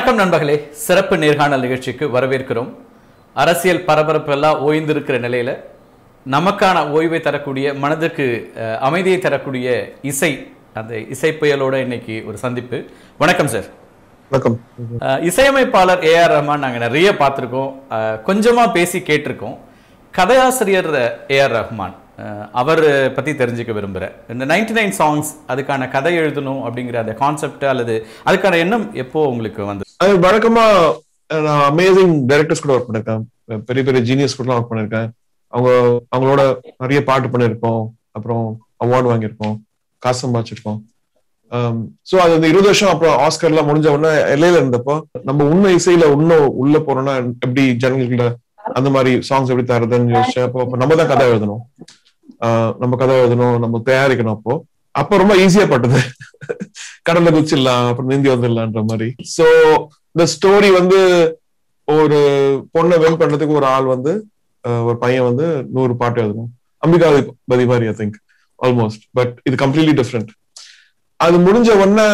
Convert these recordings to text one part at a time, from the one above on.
வணக்கம் நண்பர்களே சிறப்பு நேர்காணல் நிகழ்ச்சிக்கு வரவேற்கிறோம் அரசியல் பரபரப்பெல்லாம் ஓய்ந்திருக்கிற நிலையில நமக்கான ஓய்வை தரக்கூடிய மனதுக்கு அஹ், அமைதியை தரக்கூடிய இசை அந்த இசை புயலோட இன்னைக்கு ஒரு சந்திப்பு வணக்கம் சார் வணக்கம் அஹ், இசையமைப்பாளர் ஏஆர் ரஹ்மான் நாங்க நிறைய பார்த்துருக்கோம் அஹ், கொஞ்சமா பேசி கேட்டிருக்கோம் கதையாசிரியர் ஏஆர் ரஹ்மான் அஹ், அவர் பத்தி தெரிஞ்சுக்க விரும்புறேன் இந்த நைன்டி நைன் சாங்ஸ் அதுக்கான கதை எழுதணும் அப்படிங்கிற அந்த கான்செப்ட் அல்லது அதுக்கான எண்ணம் எப்போ உங்களுக்கு வந்து அது வழக்கமா அஹ், நான் அமேசிங் டைரக்டர்ஸ் கூட ஒர்க் பண்ணிருக்கேன் பெரிய பெரிய ஜீனியஸ் கூட ஒர்க் பண்ணிருக்கேன் அவங்க அவங்களோட நிறைய பாட்டு பண்ணிருக்கோம் அப்புறம் அவார்டு வாங்கியிருக்கோம் காசு சம்பாதிச்சிருக்கோம் சோ அது அந்த இருபது வருஷம் அப்புறம் ஆஸ்கர்லாம் முடிஞ்ச உடனே எல்லையில இருந்தப்போ நம்ம உண்மை இசையில இன்னும் உள்ள போறோம்னா எப்படி ஜனங்கள்கிட்ட அந்த மாதிரி சாங்ஸ் எப்படி தருதுன்னு யோசிச்சேன் அப்போ அப்போ நம்ம தான் கதை எழுதணும் ஆஹ் நம்ம கதை எழுதணும் நம்ம தயாரிக்கணும் அப்போ அப்போ ரொம்ப ஈஸியா பட்டது கடல்ல குச்சிடலாம் அப்புறம் நீந்தி வந்துடலான்ற மாதிரி சோ இந்த ஸ்டோரி வந்து ஒரு பொண்ணை வென் பண்றதுக்கு ஒரு ஆள் வந்து ஆஹ் ஒரு பையன் வந்து நூறு பாட்டு எழுதணும் அம்பிகாபதி மாதிரி ஐ திங்க் ஆல்மோஸ்ட் பட் இது கம்ப்ளீட்லி டிஃப்ரெண்ட் அது முடிஞ்ச உடனே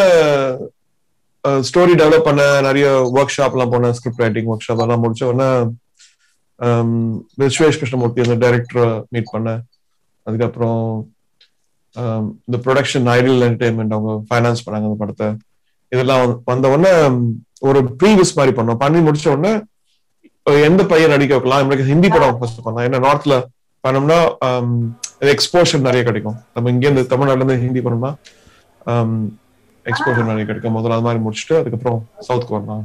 ஸ்டோரி டெவலப் பண்ண நிறைய ஒர்க் ஷாப் எல்லாம் போனேன் ஸ்கிரிப்ட் ரைட்டிங் ஒர்க் ஷாப் எல்லாம் முடிச்ச உடனே ஆம், விஸ்வேஷ் கிருஷ்ணமூர்த்தி அந்த டைரக்டரை மீட் பண்ணேன் அதுக்கப்புறம் ஆம், இந்த ப்ரொடக்ஷன் ஐடியல் என்டர்டைன்மெண்ட் அவங்க ஃபைனான்ஸ் பண்ணாங்க அந்த படத்தை இதெல்லாம் வந்து- வந்த உடனே ம், ஒரு ப்ரீவியஸ் மாதிரி பண்ணோம் பண்ணி முடிச்ச உடனே அஹ், எந்த பையன் நடிக்க வைக்கலாம் எனக்கு ஹிந்தி படம் ஃபர்ஸ்ட் பண்ணலாம் ஏன்னா நார்த்ல பண்ணோம்னா எக்ஸ்போஷர் நிறைய கிடைக்கும் நம்ம இங்க இருந்து தமிழ்நாட்டுல இருந்து ஹிந்தி பண்ணோம்னா எக்ஸ்போஷர் நிறைய கிடைக்கும் முதல்ல அது மாதிரி முடிச்சுட்டு அதுக்கப்புறம் சவுத்துக்கு வரலாம்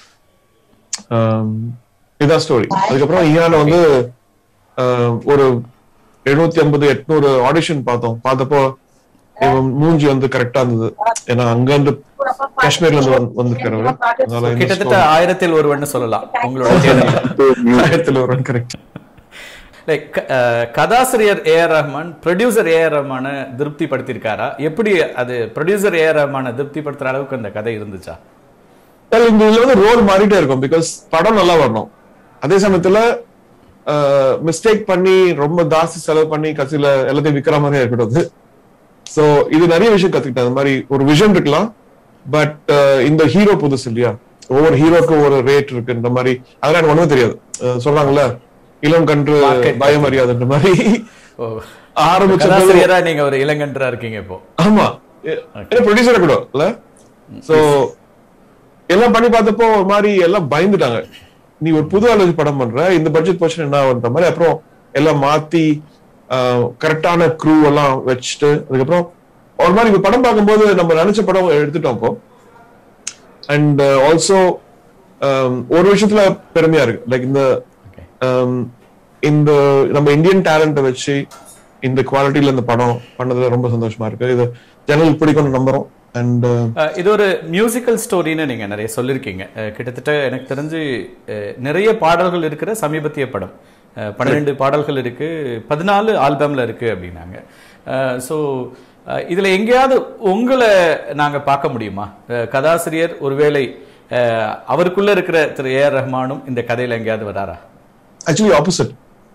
ஆம், இதான் ஸ்டோரி அதுக்கப்புறம் ஈரான வந்து ஆஹ், ஒரு எழுநூத்தி ஐம்பது எட்நூறு ஆடிஷன் பார்த்தோம் பார்த்தப்போ இவன் மூஞ்சி வந்து கரெக்டா இருந்தது ஏன்னா அங்க இருந்து காஷ்மீர்ல இருந்து வந்து- வந்திருக்கிறவரு அதனால இந்த கிட்டத்தட்ட ஆயிரத்தில் ஒருவன் சொல்லலாம் உங்களோட தேடல் story ஆயிரத்துல ஒரு கரெக்ட் லைக் கதாசிரியர் ஏஆர் ரஹ்மான் ப்ரொடியூசர் ஏஆர் ரஹ்மான திருப்திப்படுத்தியிருக்காரா எப்படி அது ப்ரொடியூசர் ஏஆர் ரஹ்மான திருப்திப்படுத்துற அளவுக்கு அந்த கதை இருந்துச்சா இந்த இதுல வந்து ரோல் மாறிட்டே இருக்கும் பிகாஸ் படம் நல்லா வரணும் அதே சமயத்துல மிஸ்டேக் பண்ணி ரொம்ப ஜாஸ்தி செலவு பண்ணி கடைசியில எல்லாத்தையும் விக்கிற மாதிரியே இருக்கக்கூடாது சோ இது நிறைய விஷயம் கத்துக்கிட்டேன் அந்த மாதிரி ஒரு விஷன் இருக்கலாம் பட் இந்த ஹீரோ புதுசு இல்லையா ஒவ்வொரு ஹீரோக்கும் ஒரு ரேட் இருக்கு இந்த மாதிரி அதெல்லாம் எனக்கு ஒண்ணுமே தெரியாது அஹ் சொல்றாங்கல்ல இளம் கன்று Market. பயம் அறியாதுன்ற மாதிரி ஓ ஆரம்பிச்ச போது- கதாசிரியரா நீங்க ஒரு இளங்கன்றா இருக்கீங்க இப்போ ஆமா ஏன்னா ப்ரொடியூசர் கூட இல்ல சோ எல்லாம் பண்ணி பார்த்தப்போ ஒரு மாதிரி எல்லாம் பயந்துட்டாங்க நீ ஒரு புது ஆளு படம் பண்ற இந்த பட்ஜெட் போர்ஷன் என்ன ஆகுன்ற மாதிரி அப்புறம் எல்லாம் மாத்தி கரெக்டான க்ரூ எல்லாம் வச்சுட்டு அதுக்கப்புறம் ஒரு மாதிரி இப்ப படம் பார்க்கும்போது நம்ம நினைச்ச படம் எடுத்துட்டோம் இப்போ அண்ட் ஆல்சோ ஒரு விஷயத்துல பெருமையா இருக்கு லைக் இந்த Okay. um, இந்த நம்ம இந்தியன் டேலண்ட்டை வச்சு இந்த குவாலிட்டியில இந்த படம் பண்ணதுல ரொம்ப சந்தோஷமா இருக்கு இது ஜனங்களுக்கு பிடிக்கும்னு நம்புறோம் அண்ட் அஹ், இது ஒரு மியூசிக்கல் ஸ்டோரின்னு நீங்க நிறைய சொல்லியிருக்கீங்க அஹ், கிட்டத்தட்ட எனக்கு தெரிஞ்சு அஹ், நிறைய பாடல்கள் இருக்கிற சமீபத்திய படம் அஹ், பன்னிரெண்டு பாடல்கள் இருக்கு பதினாலு ஆல்பம்ல இருக்கு அப்படின்னாங்க ஸோ இதுல எங்கேயாவது உங்களை நாங்க பார்க்க முடியுமா அஹ், கதாசிரியர் ஒருவேளை அஹ், அவருக்குள்ள இருக்கிற திரு ஏஆர் ரஹ்மானும் இந்த கதையில எங்கேயாவது வராரா ஆக்சுவலி ஆப்போசிட்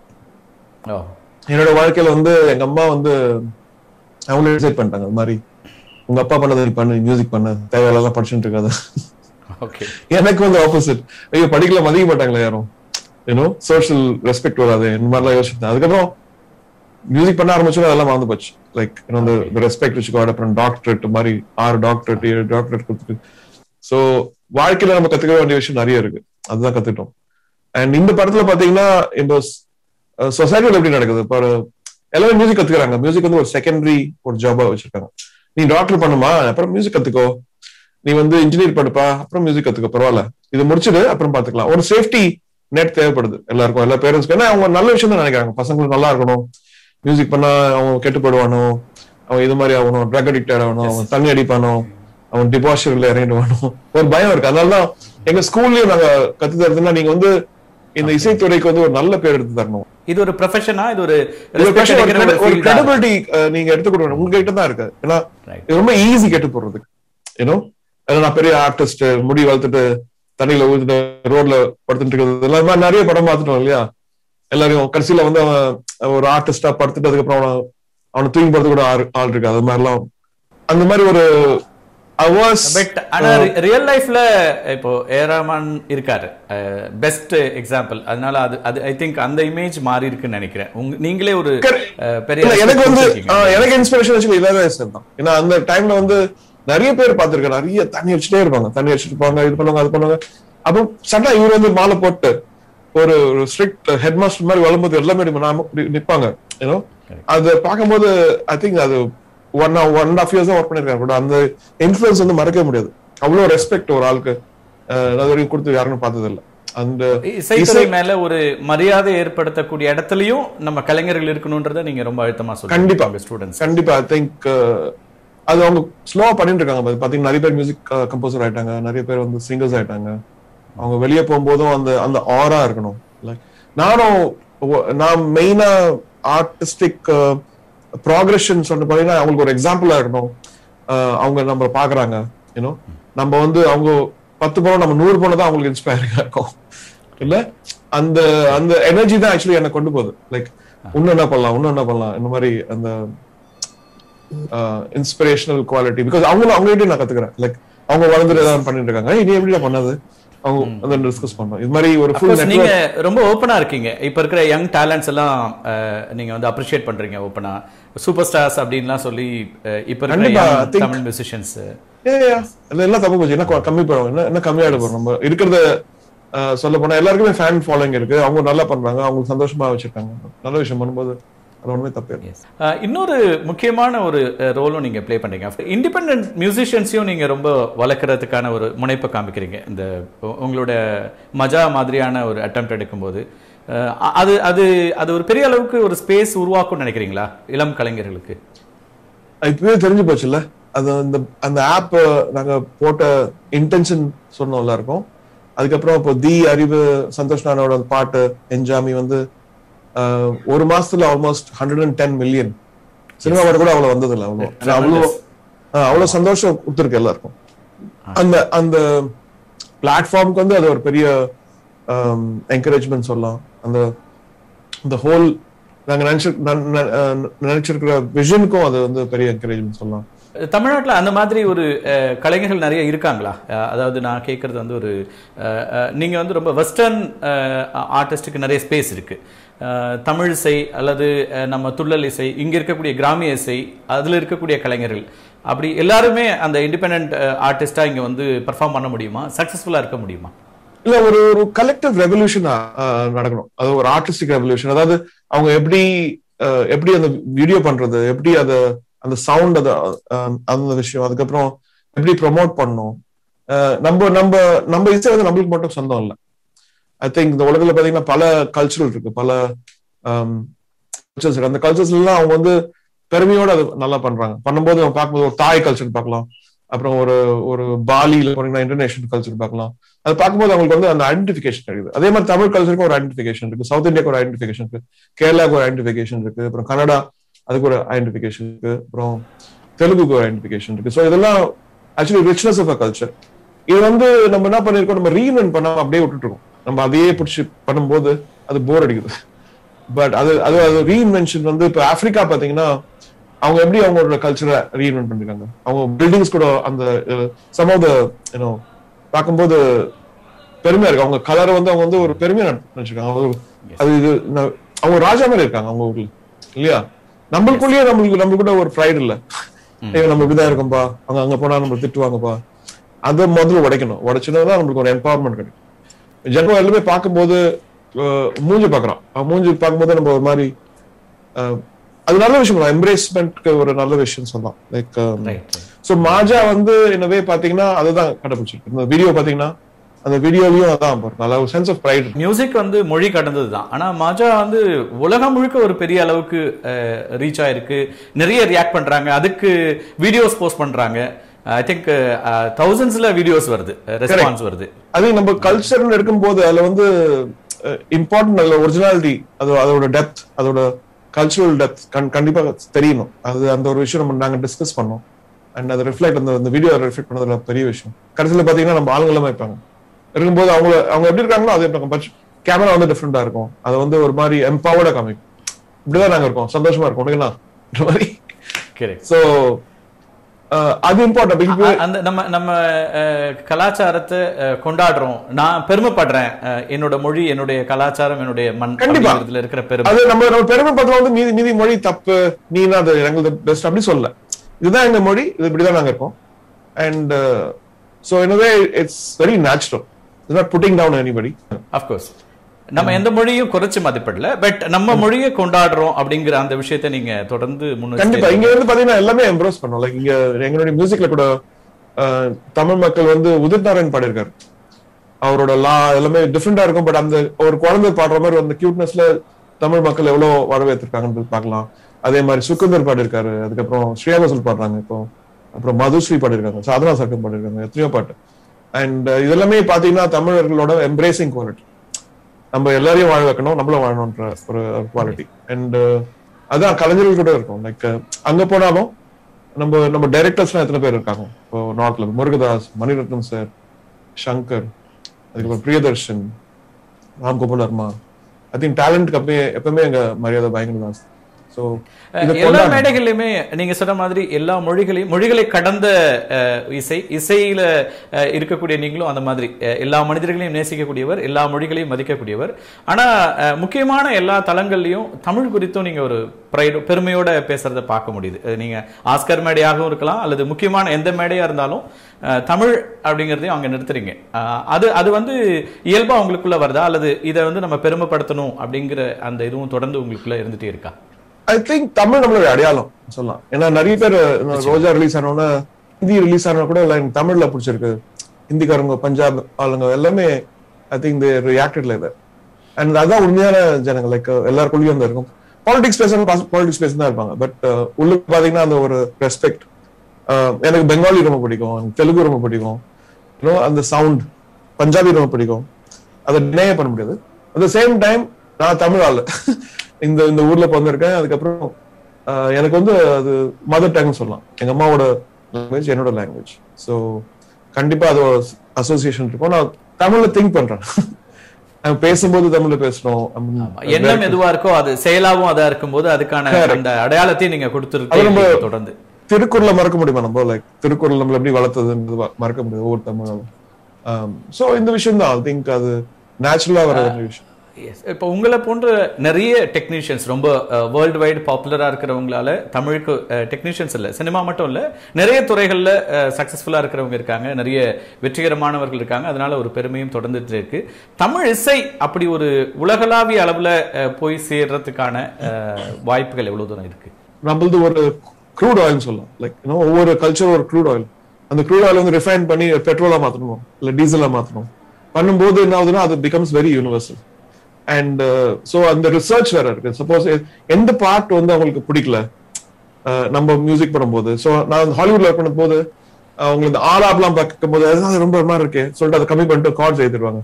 ஓ என்னோட வாழ்க்கையில வந்து எங்க அம்மா வந்து அவங்களே டிசைட் பண்ணிட்டாங்க அது மாதிரி உங்க அப்பா பண்ணதை நீ பண்ணு மியூசிக் பண்ண தேவையில்லாம் படிச்சுட்டு இருக்காது ஓகே எனக்கு வந்து ஆப்போசிட் ஐயோ படிக்கல மதிக்க மாட்டாங்களே யாரும் யூனோ சோஷியல் ரெஸ்பெக்ட் வராது இந்த மாதிரிலாம் யோசிச்சேன் அதுக்கப்புறம் மியூசிக் பண்ண ஆரம்பிச்சோம் அதெல்லாம் மறந்து போச்சு லைக் இந்த ரெஸ்பெக்ட் வச்சுக்கோ அப்புறம் டாக்டரேட் மாதிரி ஆறு டாக்டரேட் ஏழு டாக்டரேட் கொடுத்துட்டு ஸோ வாழ்க்கையில நம்ம கத்துக்க வேண்டிய விஷயம் நிறைய இருக்கு அதுதான் கத்துக்கிட்டோம் அண்ட் இந்த படத்துல பாத்தீங்கன்னா இந்த சொசைட்டில எப்படி நடக்குது இப்போ ஒரு எல்லாமே மியூசிக் கத்துக்கிறாங்க மியூசிக் வந்து ஒரு செகண்டரி ஒரு ஜாபா வச்சிருக்காங்க நீ டாக்டர் பண்ணுமா அப்புறம் மியூசிக் கத்துக்கோ நீ வந்து இன்ஜினியர் படிப்பா அப்புறம் மியூசிக் கத்துக்க பரவாயில்ல இது முடிச்சிடு அப்புறம் பாத்துக்கலாம் ஒரு சேஃப்டி நெட் தேவைப்படுது எல்லாருக்கும் எல்லா பேரண்ட்ஸ்க்கு ஏன்னா அவங்க நல்ல விஷயம் தான் நினைக்கிறாங்க பசங்களுக்கு நல்லா இருக்கணும் மியூசிக் பண்ணா அவன் கெட்டு போயிடுவானோ அவன் இது மாதிரி ஆகணும் ட்ரக் அடிக்டட் ஆகணும் அவன் தண்ணி அடிப்பானோ அவன் டிபாசிட்ல இறங்கிடுவானோ ஒரு பயம் இருக்கு அதனாலதான் எங்க ஸ்கூல்லயும் நாங்க கத்து தரதுன்னா நீங்க வந்து இந்த இசைத்துறைக்கு வந்து ஒரு நல்ல பேர் எடுத்து தரணும் இது ஒரு ப்ரொஃபஷனா இது ஒரு ஒரு respect question, ஒரு கிடைக்கிற ஒரு credi- ஒரு field ஆ? credibility, அஹ், நீங்க எடுத்துக்கொடுக்கணும் உங்ககிட்ட தான் இருக்கு ஏன்னா Right. இது ரொம்ப ஈஸி கெட்டு போடுறதுக்கு ஏன்னோ நான் பெரிய ஆர்டிஸ்ட் முடி வளர்த்துட்டு தண்ணியில ஊத்துட்டு ரோட்ல படுத்துட்டு இருக்கிறது எல்லாமே நிறைய படம் பார்த்துட்டோம் இல்லையா எல்லாரையும் கடைசியில வந்து அவன் ஒரு ஆர்டிஸ்டா படுத்துட்டு அதுக்கப்புறம் அவனை அவனை தூக்கி போறது கூட ஆள் ஆள் இருக்கு அது மாதிரிலாம் அந்த மாதிரி ஒரு ஐ வாஸ் பட் ஆனா ரியல் லைஃப்ல இப்போ ஏ ரஹ்மான் இருக்காரு பெஸ்ட் எக்ஸாம்பிள் அதனால அது அது ஐ திங்க் அந்த இமேஜ் மாறி இருக்குன்னு நினைக்கிறேன் உங்க நீங்களே ஒரு அஹ், பெரிய இல்ல எனக்கு வந்து கொடுத்திருக்கீங்க. ஆஹ், எனக்கு இன்ஸ்பிரேஷன் வச்சு இளையராஜா தான் ஏன்னா அந்த டைம்ல வந்து நிறைய பேர் பார்த்திருக்கேன் நிறைய தண்ணி வச்சுட்டே இருப்பாங்க தண்ணி வச்சுட்டு இருப்பாங்க இது பண்ணுவாங்க அது பண்ணுவாங்க அப்போ சட்டா இவர் வந்து மாலை போட்டு ஒரு ஒரு ஸ்ட்ரிக்ட் ஹெட் மாஸ்டர் மாதிரி வரும்போது எல்லாமே இப்படி நாம இப்படி நிப்பாங்க ஏன்னோ அது பார்க்கும்போது ஐ திங்க் அது one one and half years தான் ஒர்க் பண்ணிருக்காரு பட் அந்த இன்ஃபுளுன்ஸ் வந்து மறக்கவே முடியாது அவ்வளவு ரெஸ்பெக்ட் ஒரு ஆளுக்கு அஹ், அது வரைக்கும் கொடுத்து யாருன்னு பார்த்தது இல்ல அந்த இசைத்துறை மேல ஒரு மரியாதை ஏற்படுத்தக்கூடிய இடத்துலயும் நம்ம கலைஞர்கள் இருக்கணும்ன்றத நீங்க ரொம்ப அழுத்தமா சொல்லுங்க கண்டிப்பா. உங்க ஸ்டூடெண்ட்ஸ் கண்டிப்பா ஐ திங்க் அது அவங்க ஸ்லோவா பண்ணிட்டு இருக்காங்க பாத்து- பாத்தீங்கன்னா நிறைய பேர் மியூசிக் கம்போசர் ஆயிட்டாங்க நிறைய பேர் வந்து சிங்கர்ஸ் ஆயிட்டாங்க அவங்க வெளியே போகும்போதும் அந்த அந்த ஆரா இருக்கணும் லைக் நானும் ஒ- நான் மெயினா ஆர்டிஸ்டிக் ப்ராக்ரஷன் சொன்ன பாத்தீங்கன்னா அவங்களுக்கு ஒரு எக்ஸாம்பிளா இருக்கணும் அஹ் அவங்க நம்ம பாக்குறாங்க யூனோ நம்ம வந்து அவங்க பத்து பணம் நம்ம நூறு பணம் தான் அவங்களுக்கு இன்ஸ்பைரிங்கா இருக்கும் இல்ல அந்த அந்த எனர்ஜி தான் ஆக்சுவலி எனக்கு கொண்டு போகுது லைக் இன்னும் என்ன பண்ணலாம் இன்னும் என்ன பண்ணலாம் இந்த மாதிரி அந்த இன்ஸ்பிரேஷனல் குவாலிட்டி பிகாஸ் அவங்களும் அவங்ககிட்ட நான் கத்துக்கிறேன் லைக் அவங்க வளர்ந்துட்டு ஏதாவது பண்ணிட்டு இருக்காங்க "ஏய், நீ எப்படி பண்ணது அவங்க வந்து டிஸ்கஸ் பண்றோம் இது மாதிரி ஒரு ஃபுல் Of நீங்க ரொம்ப ஓப்பனா இருக்கீங்க இப்ப இருக்கிற யங் டேலண்ட்ஸ் எல்லாம் அஹ், நீங்க வந்து அப்ரிஷியேட் பண்றீங்க ஓப்பனா சூப்பர் ஸ்டார்ஸ் அப்படின்லாம் சொல்லி அஹ், இப்ப இருக்கிற கண்டிப்பா, young I think- Tamil musicians எல்லாம் தப்பு போச்சு என்ன க- கம்மி பண்ணுவோம் என்ன என்ன கம்மியாயிட போறோம் நம்ம இருக்கிறத சொல்ல போனா எல்லாருக்குமே ஃபேன் ஃபாலோயிங் இருக்கு அவங்க நல்லா பண்றாங்க அவங்க சந்தோஷமா வச்சிருக்காங்க நல்ல விஷயம் பண்ணும்போது அது ஒண்ணுமே தப்பு இல்லை. அஹ், இன்னொரு முக்கியமான ஒரு ரோலும் நீங்க ப்ளே பண்றீங்க இண்டிபெண்ட் மியூசிஷியன்ஸையும் நீங்க ரொம்ப வளர்க்கறதுக்கான ஒரு முனைப்பை காமிக்கிறீங்க இந்த உ- உங்களோட மஜா மாதிரியான ஒரு அட்டம் எடுக்கும்போது அஹ், அது அது அது ஒரு பெரிய அளவுக்கு ஒரு ஸ்பேஸ் உருவாக்கும்னு நினைக்கிறீங்களா இளம் கலைஞர்களுக்கு அது இப்பவே தெரிஞ்சு போச்சுல்ல அது அந்த அந்த ஆப் நாங்க போட்ட இன்டென்ஷன் சொன்னோம்ல இருக்கும் அதுக்கப்புறம் இப்போ தி அறிவு சந்தோஷ் நானோட அந்த பாட்டு என்ஜாமி வந்து ஆஹ், ஒரு மாசத்துல almost hundred and ten million cinema பாட்டு கூட அவ்வளவு வந்தது இல்லை அவ்வளோ அவ்வளோ ஆஹ், அவ்வளவு சந்தோஷம் கொடுத்துருக்கு எல்லாருக்கும் அந்த அந்த பிளாட்ஃபார்முக்கு வந்து அது ஒரு பெரிய என்கரேஜ்மெண்ட் சொல்லலாம் அந்த இந்த ஹோல் நாங்க நினைச்சு ந- ந- அஹ் நினைச்சிருக்கிற விஷனுக்கும் அது வந்து பெரிய என்கரேஜ்மெண்ட் சொல்லலாம் தமிழ்நாட்டுல அந்த மாதிரி ஒரு அஹ், கலைஞர்கள் நிறைய இருக்காங்களா அஹ், அதாவது நான் கேட்கறது வந்து ஒரு அஹ், அஹ், நீங்க வந்து ரொம்ப வெஸ்டர்ன் ஆர்டிஸ்டுக்கு நிறைய ஸ்பேஸ் இருக்கு அஹ், தமிழ் இசை அல்லது அஹ், நம்ம துள்ளல் இசை இங்க இருக்கக்கூடிய கிராமிய இசை அதுல இருக்கக்கூடிய கலைஞர்கள் அப்படி எல்லாருமே அந்த இண்டிபெண்ட் ஆர்டிஸ்டா இங்க வந்து பெர்ஃபார்ம் பண்ண முடியுமா சக்சஸ்ஃபுல்லா இருக்க முடியுமா இல்ல ஒரு ஒரு கலெக்டிவ் ரெவல்யூஷன் நடக்கணும் அது ஒரு ஆர்டிஸ்டிக் ரெவல்யூஷன் அதாவது அவங்க எப்படி அஹ், எப்படி அந்த வீடியோ பண்றது எப்படி அத அந்த சவுண்ட் அத அஹ், அந்த விஷயம் அதுக்கப்புறம் எப்படி ப்ரொமோட் பண்ணணும் அஹ், நம்ம நம்ம நம்ம இசை வந்து நம்மளுக்கு மட்டும் சொந்தம் இல்ல ஐ திங்க் இந்த உலகத்துல பாத்தீங்கன்னா பல கல்ச்சரல் இருக்கு பல கல்ச்சர்ஸ் இருக்கு அந்த கல்ச்சர்ஸ்ல எல்லாம் அவங்க வந்து பெருமையோட அது நல்லா பண்றாங்க பண்ணும்போது நம்ம பார்க்கும்போது ஒரு தாய் கல்ச்சர் பார்க்கலாம் அப்புறம் ஒரு ஒரு பாலியில போனீங்கன்னா இன்டர்நேஷனல் கல்ச்சர் பார்க்கலாம் அது பார்க்கும்போது அவங்களுக்கு வந்து அந்த ஐடென்டிஃபிகேஷன் கிடைக்குது அதே மாதிரி தமிழ் கல்ச்சருக்கு ஒரு ஐடென்டிஃபிகேஷன் இருக்கு சவுத் இந்தியாவுக்கு ஒரு ஐடென்டிஃபிகேஷன் இருக்கு கேரளாவுக்கு ஒரு ஐடென்டிஃபிகேஷன் இருக்கு அப்புறம் கனடா அதுக்கு ஒரு ஐடென்டிஃபிகேஷன் இருக்கு அப்புறம் தெலுங்குக்கு ஒரு ஐடென்டிஃபிகேஷன் இருக்கு ஸோ இதெல்லாம் actually richness of a culture இது வந்து நம்ம என்ன பண்ணிருக்கோம் நம்ம ரீஇன்வென்ட் பண்ணாம அப்படியே விட்டுட்டு இருக்கோம் நம்ம அதையே பிடிச்சி பண்ணும்போது அது போர் அடிக்குது பட் அது அது அது ரீஇன்வென்ஷன் வந்து இப்போ ஆப்பிரிக்கா பாத்தீங்கன்னா அவங்க எப்படி அவங்களோட கல்ச்சரை ரீஇன்வென்ட் பண்ணிருக்காங்க அவங்க பில்டிங்ஸ் கூட அந்த சம் ஆஃப் த யூனோ பார்க்கும்போது பெருமையா இருக்கு அவங்க கலரை வந்து அவங்க வந்து ஒரு பெருமையா நினைச்சிருக்காங்க அவங்க ஒரு- அது இது ந- அவங்க ராஜா மாதிரி இருக்காங்க அவங்க ஊர்ல இல்லையா நம்மளுக்குள்ளேயே நம்மளுக்கு நம்மளுக்குள்ள ஒரு ப்ரைடு இல்ல ஏய் நம்ம இப்படிதான் இருக்கோம்பா அங்க அங்க போனா நம்ம திட்டுவாங்கப்பா அதை முதல்ல உடைக்கணும் உடைச்சுனா தான் நம்மளுக்கு ஒரு எம்பவர்மெண்ட் கிடைக்கும் ஜென்ரல் எல்லாமே பார்க்கும்போது அஹ், மூஞ்சி பார்க்கறான் அவன் மூஞ்சி பார்க்கும்போது நம்ம ஒரு மாதிரி அஹ், அது நல்ல விஷயம் தான் எம்ப்ரேஸ்மெண்ட்க்கு ஒரு நல்ல விஷயம் சொல்லலாம் லைக் ரைட் சோ மாஜா வந்து என்னவே பாத்தீங்கன்னா அதுதான் கண்டுபிடிச்சிருக்கு இந்த வீடியோ பாத்தீங்கன்னா அந்த வீடியோலயும் அதான் பாரு, நல்ல ஒரு சென்ஸ் ஆஃப் ப்ரைட் மியூசிக் வந்து மொழி கடந்தது தான் ஆனா மாஜா வந்து உலகம் முழுக்க ஒரு பெரிய அளவுக்கு ரீச் ஆயிருக்கு நிறைய ரியாக்ட் பண்றாங்க அதுக்கு வீடியோஸ் போஸ்ட் பண்றாங்க ஐ திங்க் தௌசண்ட்ஸ்ல வீடியோஸ் வருது ரெஸ்பான்ஸ் வருது அது நம்ம கல்ச்சர்னு எடுக்கும்போது அதுல வந்து இம்பார்ட்டன்ட் அதுல ஒரிஜினாலிட்டி அது அதோட டெப்த் அதோட கல்ச்சுரல் டெப்த் கண்டிப்பா தெரியணும் அது அந்த ஒரு விஷயம் நம்ம நாங்க டிஸ்கஸ் பண்ணோம் அண்ட் அது ரிஃப்ளெக்ட் அந்த அந்த வீடியோ ரிஃப்ளெக்ட் பண்ணதுல பெரிய விஷயம் கடைசியில பாத்தீங்கன்னா நம்ம ஆளுங்களாம் இருப்பாங்க இருக்கும்போது அவங்க அவங்க எப்படி இருக்காங்களோ அதே பக்கம் கேமரா வந்து டிஃப்ரெண்டா இருக்கும் அது வந்து ஒரு மாதிரி எம்பவர்டா காமிக்கும் இப்படிதான் நாங்க இருக்கோம் சந்தோஷமா இருக்கோம் உனக்குன்னா இந்த மாதிரி கரெக்ட் ஸோ அஹ், அது இம்பார்ட்டன்ட் அ- அந்த நம்ம நம்ம அஹ், கலாச்சாரத்தை அஹ், கொண்டாடுறோம் நான் பெருமைப்படுறேன் அஹ், என்னோட மொழி என்னுடைய கலாச்சாரம் என்னுடைய மண் கண்டிப்பா. அப்படிங்கிறதுல இருக்கிற பெருமை அது நம்ம நம்ம பெருமை பத்திரம் வந்து மீதி மீதி மொழி தப்பு நீ தான் அது எங்களுக்கு பெஸ்ட் அப்படி சொல்லல இதுதான் எங்க மொழி இது இப்படிதான் நாங்க இருக்கோம் அண்ட் ஸோ எனவே it's very natural it's not putting down anybody of course நம்ம எந்த மொழியும் குறைச்சு மதிப்பிடல பட் நம்ம மொழியை கொண்டாடுறோம் அப்படிங்கிற அந்த விஷயத்தை நீங்க தொடர்ந்து கண்டிப்பா இங்க முன்னெடுத்து வந்து பாத்தீங்கன்னா எல்லாமே எம்ப்ரோஸ் பண்ணோம் லைக் இங்க எங்களுடைய மியூசிக்ல கூட அஹ், தமிழ் மக்கள் வந்து உதித் நாராயண் பாடியிருக்காரு அவரோட லா எல்லாமே டிஃப்ரெண்டா இருக்கும் பட் அந்த ஒரு குழந்தை பாடுற மாதிரி அந்த கியூட்னஸ்ல தமிழ் மக்கள் எவ்வளவு வரவேற்றிருக்காங்கன்னு பார்க்கலாம் அதே மாதிரி சுக்குந்தர் பாடியிருக்காரு அதுக்கப்புறம் ஸ்ரேயா கோஷல் பாடுறாங்க இப்போ அப்புறம் மதுஸ்ரீ பாடியிருக்காங்க சாதனா சர்க்கம் பாடியிருக்காங்க எத்தனையோ பாட்டு அண்ட் இதெல்லாமே பாத்தீங்கன்னா தமிழர்களோட எம்ப்ரேசிங் குவாலிட்டி நம்ம எல்லாரையும் வாழ வைக்கணும் நம்மளும் வாழணும்ன்ற ஒரு குவாலிட்டி அண்ட் அதான் கலைஞர்கள் கூட இருக்கும் லைக் அங்க போனாலும் நம்ம நம்ம டைரக்டர்ஸ்லாம் எத்தனை பேர் இருக்காங்க இப்போ நார்த்ல முருகதாஸ் மணிரத்னம் சார் சங்கர் அதுக்கப்புறம் பிரியதர்ஷன் ராம்கோபால் வர்மா ஐ திங்க் டேலண்ட்க்கு அப்பயே எப்பவுமே எங்க மரியாதை பயங்கர தான் ஸோ எல்லா மேடைகள்லயுமே நீங்க சொன்ன மாதிரி எல்லா மொழிகளையும் மொழிகளை கடந்த அஹ், இசை இசையில அஹ், இருக்கக்கூடிய நீங்களும் அந்த மாதிரி அஹ், எல்லா மனிதர்களையும் நேசிக்கக்கூடியவர் எல்லா மொழிகளையும் மதிக்கக்கூடியவர் ஆனா அஹ், முக்கியமான எல்லா தளங்கள்லயும் தமிழ் குறித்தும் நீங்க ஒரு ப்ரைடு பெருமையோட பேசுறத பார்க்க முடியுது அது நீங்க ஆஸ்கர் மேடையாகவும் இருக்கலாம் அல்லது முக்கியமான எந்த மேடையா இருந்தாலும் அஹ், தமிழ் அப்படிங்கிறதையும் அங்க நிறுத்துறீங்க அஹ், அது அது வந்து இயல்பா உங்களுக்குள்ள வருதா அல்லது இதை வந்து நம்ம பெருமைப்படுத்தணும் அப்படிங்கிற அந்த இதுவும் தொடர்ந்து உங்களுக்குள்ள இருந்துட்டே இருக்கா ஐ திங்க் தமிழ் நம்மளுடைய அடையாளம் சொல்லலாம் ஏன்னா நிறைய பேர் ரோஜா ரிலீஸ் ஆனோன்னா ஹிந்தி ரிலீஸ் ஆனா கூட எல்லாம் எனக்கு தமிழ்ல பிடிச்சிருக்கு ஹிந்திக்காரங்க பஞ்சாப் ஆளுங்க எல்லாமே I think they reacted like and அதான் உண்மையான ஜனங்க லைக் எல்லாருக்குள்ளேயும் அந்த இருக்கும் பாலிடிக்ஸ் பேசணும் பாலிடிக்ஸ் பேச தான் இருப்பாங்க பட் உள்ளுக்கு பாத்தீங்கன்னா அந்த ஒரு ரெஸ்பெக்ட் எனக்கு பெங்காலி ரொம்ப பிடிக்கும் எனக்கு தெலுங்கு ரொம்ப பிடிக்கும் You know, அந்த சவுண்ட் பஞ்சாபி ரொம்ப பிடிக்கும் அதை டினே பண்ண முடியாது அட் த சேம் டைம் நான் தமிழ் ஆளு இந்த இந்த ஊர்ல பிறந்திருக்கேன் அதுக்கப்புறம் ஆஹ், எனக்கு வந்து அது மதர் டங் சொல்லலாம் எங்க அம்மாவோட லாங்குவேஜ் என்னோட லாங்குவேஜ் ஸோ கண்டிப்பா அது அசோசியேஷன் இருக்கும் நான் தமிழ்ல திங்க் பண்றேன் நான் பேசும்போது தமிழ்ல பேசணும் எண்ணம் எதுவா இருக்கோ அது செயலாவும் அதா இருக்கும்போது அதுக்கான அந்த அடையாளத்தையும் நீங்க அது நம்ம- கொடுத்துருக்கீங்க தொடர்ந்து திருக்குறளை மறக்க முடியுமா நம்ம லைக் திருக்குறள் நம்மள எப்படி வளர்த்ததுன்றது வ- மறக்க முடியாது ஒவ்வொரு தமிழாலும் ஸோ இந்த விஷயம் தான் ஐ திங்க் அது நேச்சுரலா வர ஒரு விஷயம் Yes. இப்போ உங்களை போன்ற நிறைய டெக்னீஷியன்ஸ் ரொம்ப வேர்ல்டு வைடு பாப்புலராக இருக்கிறவங்களால தமிழுக்கு டெக்னீஷியன்ஸ் இல்லை சினிமா மட்டும் இல்லை நிறைய துறைகளில் சக்ஸஸ்ஃபுல்லாக இருக்கிறவங்க இருக்காங்க நிறைய வெற்றிகரமானவர்கள் இருக்காங்க அதனால ஒரு பெருமையும் தொடர்ந்துட்டு இருக்கு தமிழ் இசை அப்படி ஒரு உலகளாவிய அளவில் போய் சேர்றதுக்கான அஹ், வாய்ப்புகள் எவ்வளவு தூரம் இருக்கு நம்மளது ஒரு க்ரூட் ஆயில் சொல்லலாம் லைக் யூனோ ஒவ்வொரு கல்ச்சர் ஒரு க்ரூட் ஆயில் அந்த க்ரூட் ஆயில் வந்து ரிஃபைன் பண்ணி பெட்ரோலா மாத்தணும் இல்ல டீசலா மாத்தணும் பண்ணும்போது என்ன ஆகுதுன்னா அது becomes very universal and so அந்த ரிசர்ச் வேற இருக்கு சப்போஸ் எந்த பார்ட் வந்து அவங்களுக்கு பிடிக்கல அஹ், நம்ம மியூசிக் பண்ணும்போது ஸோ நான் ஹாலிவுட்ல ஒர்க் பண்ணும்போது அவங்களுக்கு இந்த ஆலாப்லாம் பார்க்கும் போது அது ரொம்ப ஒரு மாதிரி இருக்கு சொல்லிட்டு அதை கம்மி பண்ணிட்டு கார்ட்ஸ் எழுதிடுவாங்க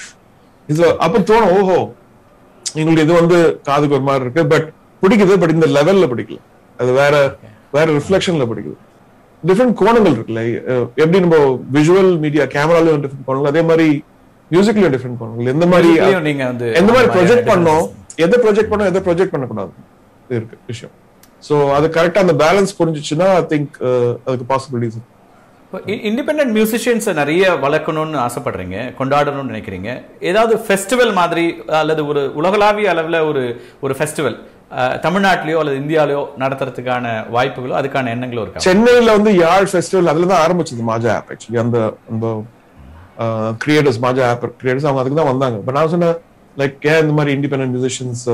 இது அப்ப தோணும் ஓஹோ எங்களுக்கு இது வந்து காதுக்கு ஒரு மாதிரி இருக்கு பட் பிடிக்குது பட் இந்த லெவல்ல பிடிக்கல அது வேற வேற ரிஃப்ளெக்ஷன்ல பிடிக்குது டிஃப்ரெண்ட் கோணங்கள் இருக்குல்ல அஹ் எப்படி நம்ம விஷுவல் மீடியா கேமராலயும் டிஃப்ரெண்ட் கோணங்கள் அதே மாதிரி மியூசிக்லயும் டிஃப்ரெண்ட் கோணங்கள் எந்த மாதிரி இதுலயும் நீங்க வந்து எந்த மாதிரி அந்த ப்ரொஜெக்ட் differences. பண்ணோம் எதை ப்ரொஜெக்ட் பண்ணோம் எதை ப்ரொஜெக்ட் பண்ணக்கூடாது இது இருக்கு விஷயம் சோ அது கரெக்டா அந்த பேலன்ஸ் புரிஞ்சிச்சுன்னா ஐ திங்க் அதுக்கு பாசிபிலிட்டிஸ் இண்டிபெண்டன்ட் மியூசிஷியன்ஸை நிறைய வளர்க்கணும்னு ஆசைப்படுறீங்க கொண்டாடணும்னு நினைக்கிறீங்க ஏதாவது ஃபெஸ்டிவல் மாதிரி அல்லது ஒரு உலகளாவிய அளவில் ஒரு ஒரு ஃபெஸ்டிவல் தமிழ்நாட்டிலேயோ அல்லது இந்தியாவிலேயோ நடத்துறதுக்கான வாய்ப்புகளோ அதுக்கான எண்ணங்களோ இருக்கா சென்னையில வந்து யாழ் ஃபெஸ்டிவல் அதுல தான் ஆரம்பிச்சது மாஜா ஆப் ஆக்சுவலி அந்த அந்த கிரியேட்டர்ஸ் மாஜா ஆப் கிரியேட்டர்ஸ் அவங்க அதுக்கு தான் வந்தாங்க பட் நான் சொன்னேன் லைக் ஏன் இந்த மாதிரி இண்டிபெண்டன்ட் மியூசிஷியன்ஸ்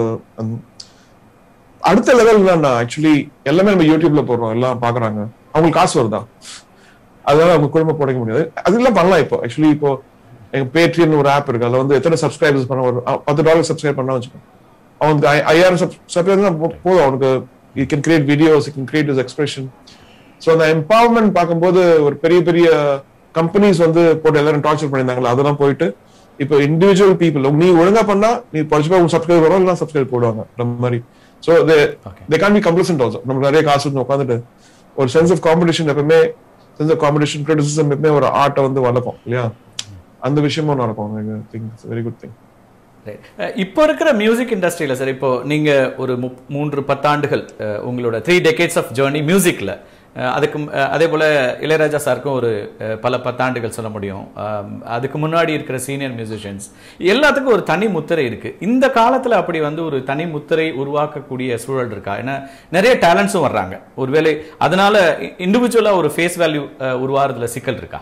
அடுத்த லெவல் தான் ஆக்சுவலி எல்லாமே நம்ம யூடியூப்ல போடுறோம் எல்லாம் பாக்குறாங்க அவங்களுக்கு காசு வருதா அதனால அவங்க குடும்பம் போடைக்க முடியாது அதெல்லாம் பண்ணலாம் இப்போ ஆக்சுவலி இப்போ எங்க பேட்ரியன் ஒரு ஆப் இருக்கு அதுல வந்து எத்தனை சப்ஸ்கிரைபர்ஸ் பண்ண ஒரு அஹ், பத்து டாலர் சப்ஸ்கிரைப் பண்ணா வச்சுக்கோ அவனுக்கு ஐ- ஐயாயிரம் சப்ஸ்கிரைபர் போதும் அவனுக்கு you can create videos you can create is expression so அந்த எம்பவர்மெண்ட் பார்க்கும்போது ஒரு பெரிய பெரிய கம்பெனிஸ் வந்து போட்டு எல்லாரும் டார்ச்சர் பண்ணியிருந்தாங்களா அதெல்லாம் போயிட்டு இப்போ இண்டிவிஜுவல் பீப்புள் நீ ஒழுங்கா பண்ணா நீ படிச்சு போய் சப்ஸ்கிரைப் வரும் இல்லைனா சப்ஸ்கிரைப் போடுவாங்க அந்த மாதிரி so they Okay. They can be complacent also நமக்கு நிறைய காசு வந்து உட்காந்துட்டு ஒரு சென்ஸ் ஆஃப் காம்படிஷன் எப்பவுமே சென்ஸ் ஆஃப் காம்படிஷன் கிரிட்டிசிசம் எப்பவுமே ஒரு ஆர்ட்டை வந்து வளர்க்கும் இல்லையா அந்த விஷயமும் நடக்கும் think very good thing Right. Uh இப்போ இருக்கிற மியூசிக் இண்டஸ்ட்ரியில சார் இப்போ நீங்க ஒரு முப்- மூன்று பத்தாண்டுகள் அஹ், உங்களோட த்ரீ டெக்கேட்ஸ் ஆஃப் ஜேர்னி மியூசிக்ல அஹ் அதுக்கு மு- அஹ் அதே போல இளையராஜா சாருக்கும் ஒரு அஹ், பல பத்தாண்டுகள் சொல்ல முடியும் அஹ், அதுக்கு முன்னாடி இருக்கிற சீனியர் மியூசிஷியன்ஸ் எல்லாத்துக்கும் ஒரு தனி முத்திரை இருக்கு இந்த காலத்துல அப்படி வந்து ஒரு தனி முத்திரை உருவாக்கக்கூடிய சூழல் இருக்கா ஏன்னா நிறைய டேலண்ட்ஸும் வர்றாங்க ஒருவேளை அதனால இண்டிவிஜுவலா ஒரு ஃபேஸ் வேல்யூ உருவாகிறதுல சிக்கல் இருக்கா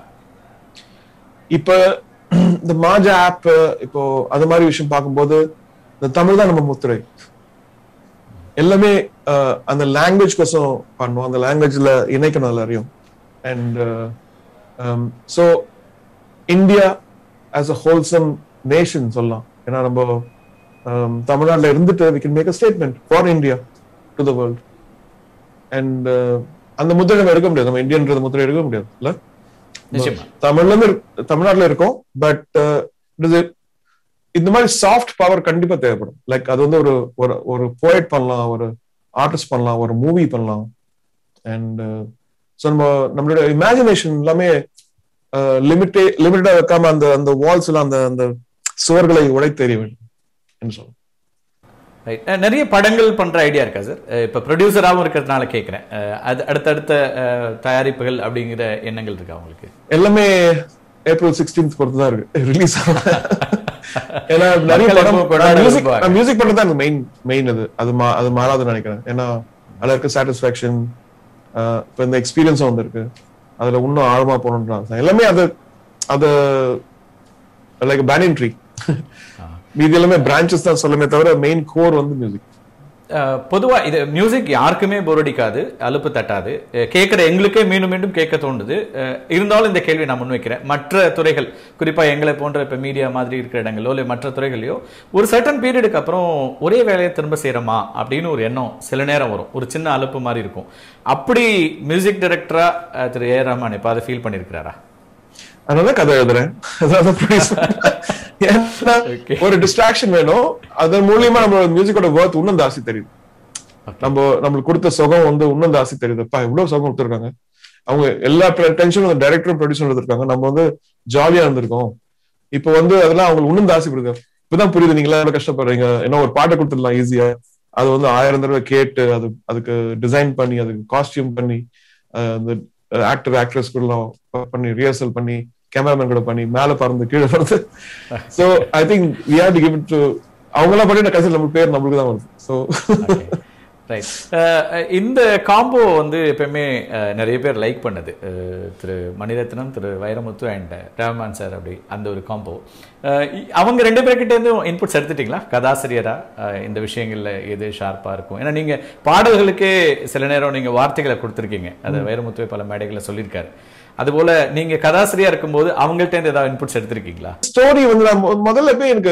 இப்ப இந்த மாஜா ஆப் இப்போ அது மாதிரி விஷயம் பார்க்கும்போது இந்த தமிழ் தான் நம்ம முத்திரை எல்லாமே அஹ், அந்த லாங்குவேஜ் கோசம் பண்ணுவோம் அந்த லாங்குவேஜ்ல இணைக்கணும் எல்லாரையும் and so India as a wholesome nation சொல்லலாம் ஏன்னா நம்ம um, தமிழ்நாட்டுல இருந்துட்டு we can make a statement for India to the world and அந்த முத்திரை நம்ம எடுக்க முடியாது நம்ம இந்தியன்றது முத்திரை எடுக்க முடியாது இல்ல நிச்சயமா தமிழ்ல இருந்து இரு- தமிழ்நாட்டுல இருக்கோம் பட் இது இந்த மாதிரி சாஃப்ட் பவர் கண்டிப்பா தேவைப்படும் லைக் அது வந்து ஒரு ஒரு ஒரு போயட் பண்ணலாம் ஒரு ஆர்டிஸ்ட் பண்ணலாம் ஒரு மூவி பண்ணலாம் அண்ட் ஸோ நம்ம நம்மளோட இமேஜினேஷன் எல்லாமே லிமிட்டே லிமிட்டடா வைக்காம அந்த அந்த வால்ஸ் எல்லாம் அந்த அந்த சுவர்களை உடை தெரிய வேண்டும் என்று சொல்லுவோம் ரைட் நிறைய படங்கள் பண்ற ஐடியா இருக்கா சார் இப்போ ப்ரொடியூசராகவும் இருக்கிறதுனால கேட்குறேன் அது அடுத்தடுத்த அஹ், தயாரிப்புகள் அப்படிங்கிற எண்ணங்கள் இருக்கா உங்களுக்கு எல்லாமே ஏப்ரல் சிக்ஸ்டீன்த் பொறுத்து தான் இருக்கு ரிலீஸ் ஏன்னா நிறைய மக்கள் படம் எப்போ கொண்டாட மியூசிக் விரும்புவாங்க. மியூசிக் பண்ணது தான் மெயின் மெயின் அது அது மா அது மாறாதுன்னு நினைக்கிறேன் ஏன்னா அதுல இருக்க சாட்டிஸ்ஃபேக்ஷன் இப்போ இந்த எக்ஸ்பீரியன்ஸும் வந்திருக்கு அதுல இன்னும் ஆழமா போகணுன்றாங்க எல்லாமே அது அது லைக் பேனிங் ட்ரீ மீதி எல்லாமே பிரான்ச்சஸ் தான் சொல்லுமே தவிர மெயின் கோர் வந்து மியூசிக் அஹ், பொதுவா இது மியூசிக் யாருக்குமே போர் அடிக்காது அலுப்பு தட்டாது அஹ், கேட்குற எங்களுக்கே மீண்டும் மீண்டும் கேட்க தோணுது அஹ், இருந்தாலும் இந்த கேள்வி நான் முன்வைக்கிறேன் மற்ற துறைகள் குறிப்பா எங்களை போன்ற இப்போ மீடியா மாதிரி இருக்கிற இடங்களோ இல்லை மற்ற துறைகளையோ ஒரு சர்டன் பீரியடுக்கு அப்புறம் ஒரே வேலையை திரும்ப செய்யறோமா அப்படின்னு ஒரு எண்ணம் சில நேரம் வரும் ஒரு சின்ன அலுப்பு மாதிரி இருக்கும் அப்படி மியூசிக் டைரக்டரா திரு ஏ ரஹ்மான் இப்போ அதை ஃபீல் பண்ணியிருக்கிறாரா அதனால கதை எழுதுறேன் அதான் produce பண்றேன். ஏன்னா Okay. ஒரு டிஸ்ட்ராக்ஷன் வேணும் அதன் மூலியமா நம்மளோட மியூசிக்கோட ஒர்த் இன்னும் ஜாஸ்தி தெரியுது நம்ம நம்மளுக்கு கொடுத்த சுகம் வந்து இன்னும் ஜாஸ்தி தெரியுது அப்பா இவ்வளவு சுகம் கொடுத்துருக்காங்க அவங்க எல்லா டென்ஷனும் டைரக்டரும் ப்ரொடியூசரும் எடுத்திருக்காங்க நம்ம வந்து ஜாலியா இருந்திருக்கோம் இப்போ வந்து அதெல்லாம் அவங்களுக்கு இன்னும் ஜாஸ்தி கொடுங்க இப்பதான் புரியுது நீங்க எல்லாம் கஷ்டப்படுறீங்க ஏன்னா ஒரு பாட்டை கொடுத்துடலாம் ஈஸியா அது வந்து ஆயிரம் தடவை கேட்டு அது அதுக்கு டிசைன் பண்ணி அதுக்கு காஸ்டியூம் பண்ணி அஹ் அந்த ஆக்டர் ஆக்ட்ரஸ் கூட பண்ணி ரிஹர்சல் பண்ணி கேமராமேன் கூட பண்ணி மேல பறந்து கீழே பறந்து so I think we have to give it to அவங்க எல்லாம் பண்ணி கடைசியில் நம்ம பேர் நம்மளுக்கு தான் வருது சோ ரைட் இந்த காம்போ வந்து எப்பயுமே அஹ், நிறைய பேர் லைக் பண்ணது அஹ், திரு மணிரத்னம் திரு வைரமுத்து அண்ட் ரஹ்மான் சார் அப்படி அந்த ஒரு காம்போ அவங்க ரெண்டு பேர்கிட்ட இருந்தும் இன்புட்ஸ் எடுத்துட்டீங்களா கதாசிரியரா அஹ், இந்த விஷயங்கள்ல எது ஷார்ப்பா இருக்கும் ஏன்னா நீங்க பாடல்களுக்கே சில நேரம் நீங்க வார்த்தைகளை கொடுத்துருக்கீங்க அதை வைரமுத்துவே பல மேடைகளை சொல்லியிருக்காரு அதுபோல நீங்க கதாசிரியா இருக்கும்போது அவங்கள்ட்ட இருந்து ஏதாவது இன்புட்ஸ் எடுத்திருக்கீங்களா ஸ்டோரி வந்து நான் மொ- முதல்ல போய் எனக்கு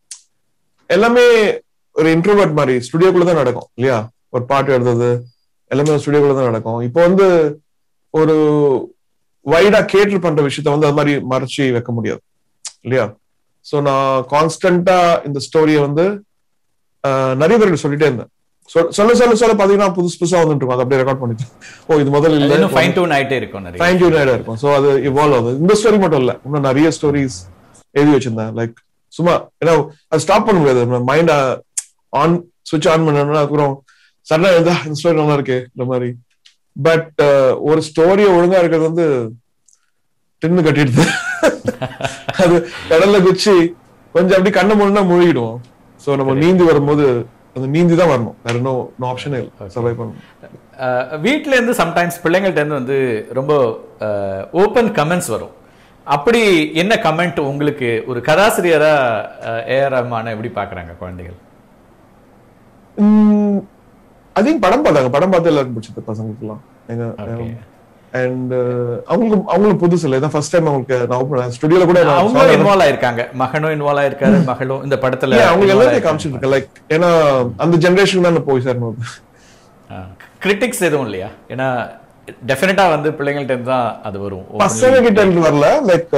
எல்லாமே ஒரு இன்ட்ரோவர்ட் மாதிரி ஸ்டுடியோக்குள்ள தான் நடக்கும் இல்லையா ஒரு பாட்டு எழுதுறது எல்லாமே ஸ்டுடியோக்குள்ள தான் நடக்கும் இப்போ வந்து ஒரு வைடா கேட்டு பண்ற விஷயத்த வந்து அது மாதிரி மறைச்சு வைக்க முடியாது இல்லையா சோ நான் கான்ஸ்டன்டா இந்த ஸ்டோரியை வந்து ஆஹ், நிறைய பேருக்கு சொல்லிட்டே இருந்தேன் சொல்- சொல்ல சொல்ல சொல்ல பாத்தீங்கன்னா புதுசு புதுசா வந்துட்டு இருக்கும் அதை அப்படியே ரெக்கார்ட் பண்ணிட்டு ஓ இது முதல்ல இல்ல இன்னும் ஃபைன் டூன் ஆயிட்டே இருக்கும் நிறைய ஃபைன் டியூன் ஆயிடா இருக்கும் ஸோ அது இவால்வ் ஆகுது இந்த ஸ்டோரி மட்டும் இல்ல இன்னும் நிறைய ஸ்டோரிஸ் எழுதி வச்சிருந்தேன் லைக் சும்மா ஏன்னா அது ஸ்டாப் பண்ண முடியாது மைண்ட் ஆன் சுவிட்ச் ஆன் பண்ணணும்னா அப்புறம் சடனா இருந்தா இந்த ஸ்டோரி நல்லா இருக்கு இந்த மாதிரி பட் ஒரு ஸ்டோரிய ஒழுங்கா இருக்கிறது வந்து டின்னு கட்டிடுது அது கடல்ல குச்சி கொஞ்சம் அப்படி கண்ணை மூணுனா முழுகிடுவோம் சோ நம்ம நீந்தி வரும்போது அந்த நீந்தி தான் வரணும் வேற இன்னும் ஆப்ஷனே இல்லை சர்வை பண்ணணும் அஹ் வீட்ல இருந்து சம்டைம்ஸ் பிள்ளைங்கள்ட்ட இருந்து வந்து ரொம்ப ஓப்பன் கமெண்ட்ஸ் வரும் அப்படி என்ன கமெண்ட் உங்களுக்கு ஒரு கதாசிரியரா ஏஆர் ரஹ்மான எப்படி பாக்குறாங்க குழந்தைகள் அதிகம் படம் பார்த்தாங்க படம் பார்த்து எல்லாருக்கும் பிடிச்சது பசங்களுக்குலாம் எங்க Okay. அண்ட் அவங்களுக்கு அவங்களுக்கு புதுசு இல்லை இதான் ஃபர்ஸ்ட் டைம் அவங்களுக்கு நான் ஓப்பன் ஸ்டுடியோல கூட நான் அவங்களும் song இன்வால்வ் ஆயிருக்காங்க மகனும் இன்வால்வ் ஆயிருக்காரு மகளும் இந்த படத்துல Yeah, அவங்க involve எல்லாத்தையும் ஆயிருக்காங்க. காமிச்சிட்டு இருக்கேன் லைக் ஏன்னா அந்த ஜெனரேஷன் தான் நான் போய் சேரணும் கிரிட்டிக்ஸ் எதுவும் இல்லையா ஏன்னா டெஃபினட்டா வந்து பிள்ளைங்கள்ட்ட இருந்து தான் அது வரும் பசங்க கிட்ட இருந்து வரல like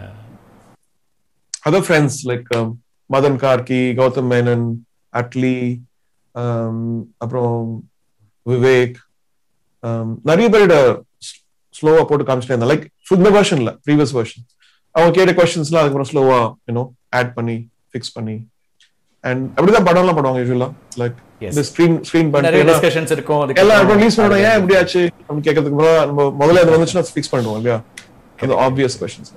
other friends like Madhan Karky Gautham Menon Atlee um, அப்புறம் விவேக் um, நிறைய பேரோட ஸ்லோவா போட்டு காமிச்சிட்டே இருந்தேன் லைக் இந்த வெர்ஷன்ல ப்ரீவியஸ் வெர்ஷன் அவங்க கேட்ட கொஸ்டின்ஸ்லாம் அதுக்கப்புறம் ஸ்லோவா யூனோ ஆட் பண்ணி ஃபிக்ஸ் பண்ணி அண்ட் அப்படிதான் படம்லாம் பண்ணுவாங்க யூஸ்வலா லைக் Yes. இந்த ஸ்கிரீன் ஸ்கிரீன் நிறைய பண்ணிட்டு டிஸ்கஷன்ஸ் இருக்கும் அதுக்கு எல்லாம் அப்புறம் ரிலீஸ் பண்ணணும் ஏன் அது- இப்படி ஆச்சு நம்ம கேட்கறதுக்கு முன்னாடி நம்ம முதல்ல அது வந்துச்சுன்னா ஃபிக்ஸ் பண்ணுவோம் இல்லையா அது ஆப்வியஸ் கொஸ்டின்ஸ்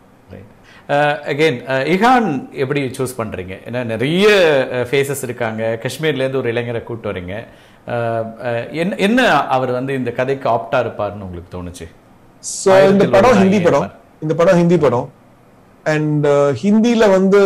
அகெயின் இஹான் எப்படி சூஸ் பண்றீங்க ஏன்னா நிறைய ஃபேஸஸ் இருக்காங்க காஷ்மீர்ல இருந்து ஒரு இளைஞரை கூட்டு வரீங்க அஹ், அஹ், என்ன என்ன அவர் வந்து இந்த கதைக்கு ஆப்டா இருப்பாருன்னு உங்களுக்கு தோணுச்சு ஸோ இந்த ஆயிரத்தில் படம் ஒரு ஹிந்தி நாயகன் படம் இந்த படம் ஹிந்தி படம் அண்ட் ஹிந்தில வந்து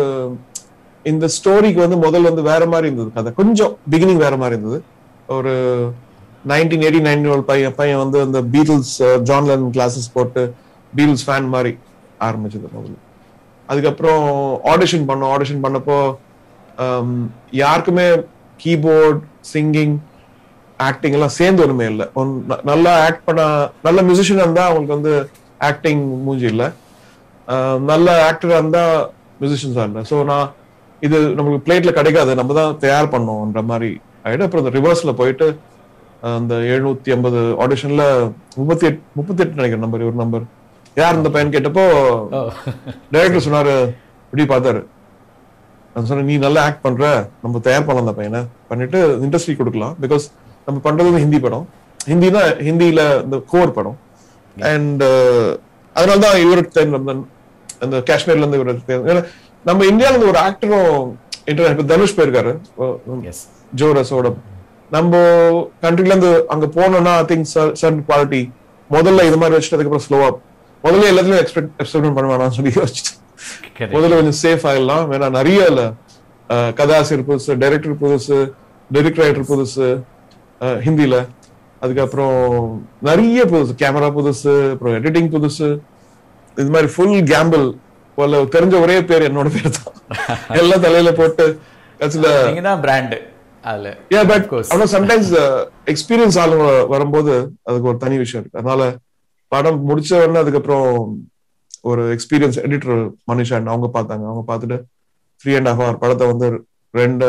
இந்த ஸ்டோரிக்கு வந்து முதல்ல வந்து வேற மாதிரி இருந்தது கதை கொஞ்சம் பிகினிங் வேற மாதிரி இருந்தது ஒரு நைன்டீன் எயிட்டி நைன் பையன் பையன் வந்து அந்த பீட்டில்ஸ் ஜான் லென் கிளாஸஸ் போட்டு பீட்டில்ஸ் ஃபேன் மாதிரி ஆரம்பிச்சது முதல்ல அதுக்கப்புறம் ஆடிஷன் பண்ணோம் ஆடிஷன் பண்ணப்போ ஹம், யாருக்குமே கீபோர்ட் சிங்கிங் ஆக்டிங் எல்லாம் சேர்ந்து ஒண்ணுமே இல்லை நல்லா ஆக்ட் பண்ண நல்ல மியூசிஷியனா இருந்தா அவங்களுக்கு வந்து ஆக்டிங் மூஞ்சி இல்லை ஆஹ் நல்ல ஆக்டரா இருந்தா மியூசிஷியன்ஸா இல்லை ஸோ நான் இது நமக்கு பிளேட்ல கிடைக்காது நம்ம தான் தயார் பண்ணோம்ன்ற மாதிரி ஆயிடும் அப்புறம் இந்த ரிவர்ஸ்ல போயிட்டு ஆஹ் அந்த எழுநூத்தி ஐம்பது ஆடிஷன்ல முப்பத்தி எட்டு முப்பத்தி எட்டு நினைக்கிறேன் நம்பர் ஒரு நம்பர் யார் இந்த பையன் கேட்டப்போ ஓ டைரக்டர் சொன்னாரு இப்படி பார்த்தாரு நான் சொன்னேன் நீ நல்லா ஆக்ட் பண்ற நம்ம தயார் பண்ணலாம் அந்த பையனை பண்ணிட்டு இண்டஸ்ட்ரி கொடுக்கலாம் பிகாஸ் நம்ம பண்றது வந்து ஹிந்தி படம் ஹிந்தினா ஹிந்தியில இந்த கோர் படம் அண்ட் அதனால தான் இவருக்கு தேர்ந்து வந்தேன். அந்த காஷ்மீர்ல இருந்து இவருக்கு தேர்ந்து- ஏன்னா நம்ம இந்தியால இருந்து ஒரு ஆக்டரும் இன்டர்நெட் இப்ப தனுஷ் போயிருக்காரு எஸ் ஜோரஸோட நம்ம கண்ட்ரில இருந்து அங்க போனோம்னா ஐ திங்க் சர்டன் குவாலிட்டி முதல்ல இது மாதிரி வச்சுட்டு அதுக்கப்புறம் ஸ்லோவா முதல்ல எல்லாத்துலயும் எக்ஸ்பெக்ட் எக்ஸ்பெரிமெண்ட் பண்ண வேணாம்னு சொல்லி யோசிச்சுட்டு முதல்ல கொஞ்சம் சேஃப் ஆயிடலாம் வேணா நிறைய இல்ல அஹ், கதாசிரியர் புதுசு டைரக்டர் புதுசு லிரிக் ரைட்டர் புதுசு அஹ், ஹிந்தில அதுக்கப்புறம் நிறைய புதுசு கேமரா புதுசு அப்புறம் எடிட்டிங் புதுசு இது மாதிரி ஃபுல் கேம்பிள் போல தெரிஞ்ச ஒரே பேர் என்னோட பேர் தான் எல்லாம் தலையில போட்டு கடைசியில நீங்க தான் பிராண்ட் அதுல yeah பட் course. ஆனா சம்டைம்ஸ் எக்ஸ்பீரியன்ஸ் ஆளுங்க வரும்போது அதுக்கு ஒரு தனி விஷயம் இருக்கு அதனால படம் முடிச்ச உடனே அதுக்கப்புறம் ஒரு எக்ஸ்பீரியன்ஸ் எடிட்டர் மனுஷன் அவங்க பார்த்தாங்க அவங்க பார்த்துட்டு த்ரீ அண்ட் ஹாஃப் ஹவர் படத்தை வந்து ரெண்டு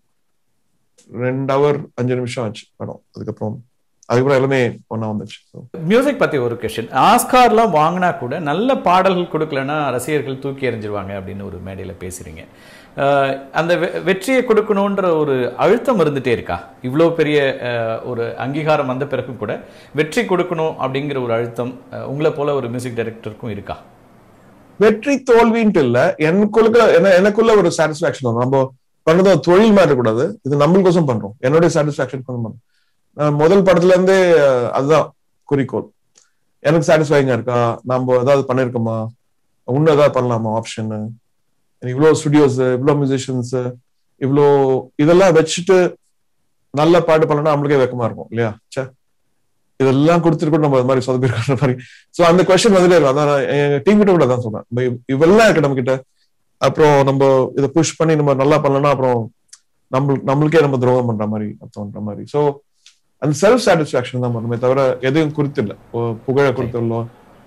ரெண்டு ஹவர் அஞ்சு நிமிஷம் ஆச்சு படம் அதுக்கப்புறம் அதுக்கப்புறம் எல்லாமே ஒண்ணா வந்துச்சு So, மியூசிக் பத்தி ஒரு கொஸ்டின் ஆஸ்கார்லாம் வாங்கினா கூட நல்ல பாடல்கள் கொடுக்கலன்னா ரசிகர்கள் தூக்கி எறிஞ்சிருவாங்க அப்படின்னு ஒரு மேடையில பேசுறீங்க அஹ், அந்த வெ- வெற்றியை கொடுக்கணுன்ற ஒரு அழுத்தம் இருந்துட்டே இருக்கா இவ்வளோ பெரிய அஹ், ஒரு அங்கீகாரம் வந்த பிறகும் கூட வெற்றி கொடுக்கணும் அப்படிங்கிற ஒரு அழுத்தம் அஹ், உங்களை போல ஒரு மியூசிக் டைரக்டருக்கும் இருக்கா வெற்றி தோல்வின்ட்டு இல்ல எனக்குள்ள என்ன எனக்குள்ள ஒரு சாட்டிஸ்பாக்சன் வரும் நம்ம பண்ணது ஒரு தொழில் மாதிரி இருக்கக்கூடாது இது நம்மளுக்கோசம் பண்றோம் என்னுடைய சாட்டிஸ்பாக்சன் பண்றோம் நான் முதல் படத்துல இருந்தே அஹ், அதுதான் குறிக்கோள் எனக்கு சாட்டிஸ்ஃபைங்கா இருக்கா நம்ம ஏதாவது பண்ணிருக்கோமா இன்னும் ஏதாவது பண்ணலாமா ஆப்ஷன் இவ்வளோ ஸ்டுடியோஸ் இவ்வளோ மியூசிஷியன்ஸ் இவ்வளோ இதெல்லாம் வச்சுட்டு நல்ல பாட்டு பண்ணலாம் நம்மளுக்கே வெக்கமா இருக்கும் இல்லையா ச்சே இதெல்லாம் கொடுத்துட்டு நம்ம அது மாதிரி சொதப்பிருக்கிற மாதிரி சோ அந்த கொஸ்டின் வந்துட்டே இருக்கும் அதான் நான் எங்க டீம் கிட்ட கூட தான் சொல்றேன் நம்ம இவ்- இவெல்லாம் இருக்கு நம்ம கிட்ட அப்புறம் நம்ம இதை புஷ் பண்ணி நம்ம நல்லா பண்ணலன்னா அப்புறம் நம்மளுக்கு நம்மளுக்கே நம்ம துரோகம் பண்ற மாதிரி அர்த்தம்ன்ற மாதிரி சோ அந்த செல்ஃப் சாட்டிஸ்பாக்சன் தான் பண்ணுமே தவிர எதையும் குறித்து இல்ல புகழ குறித்துள்ளோ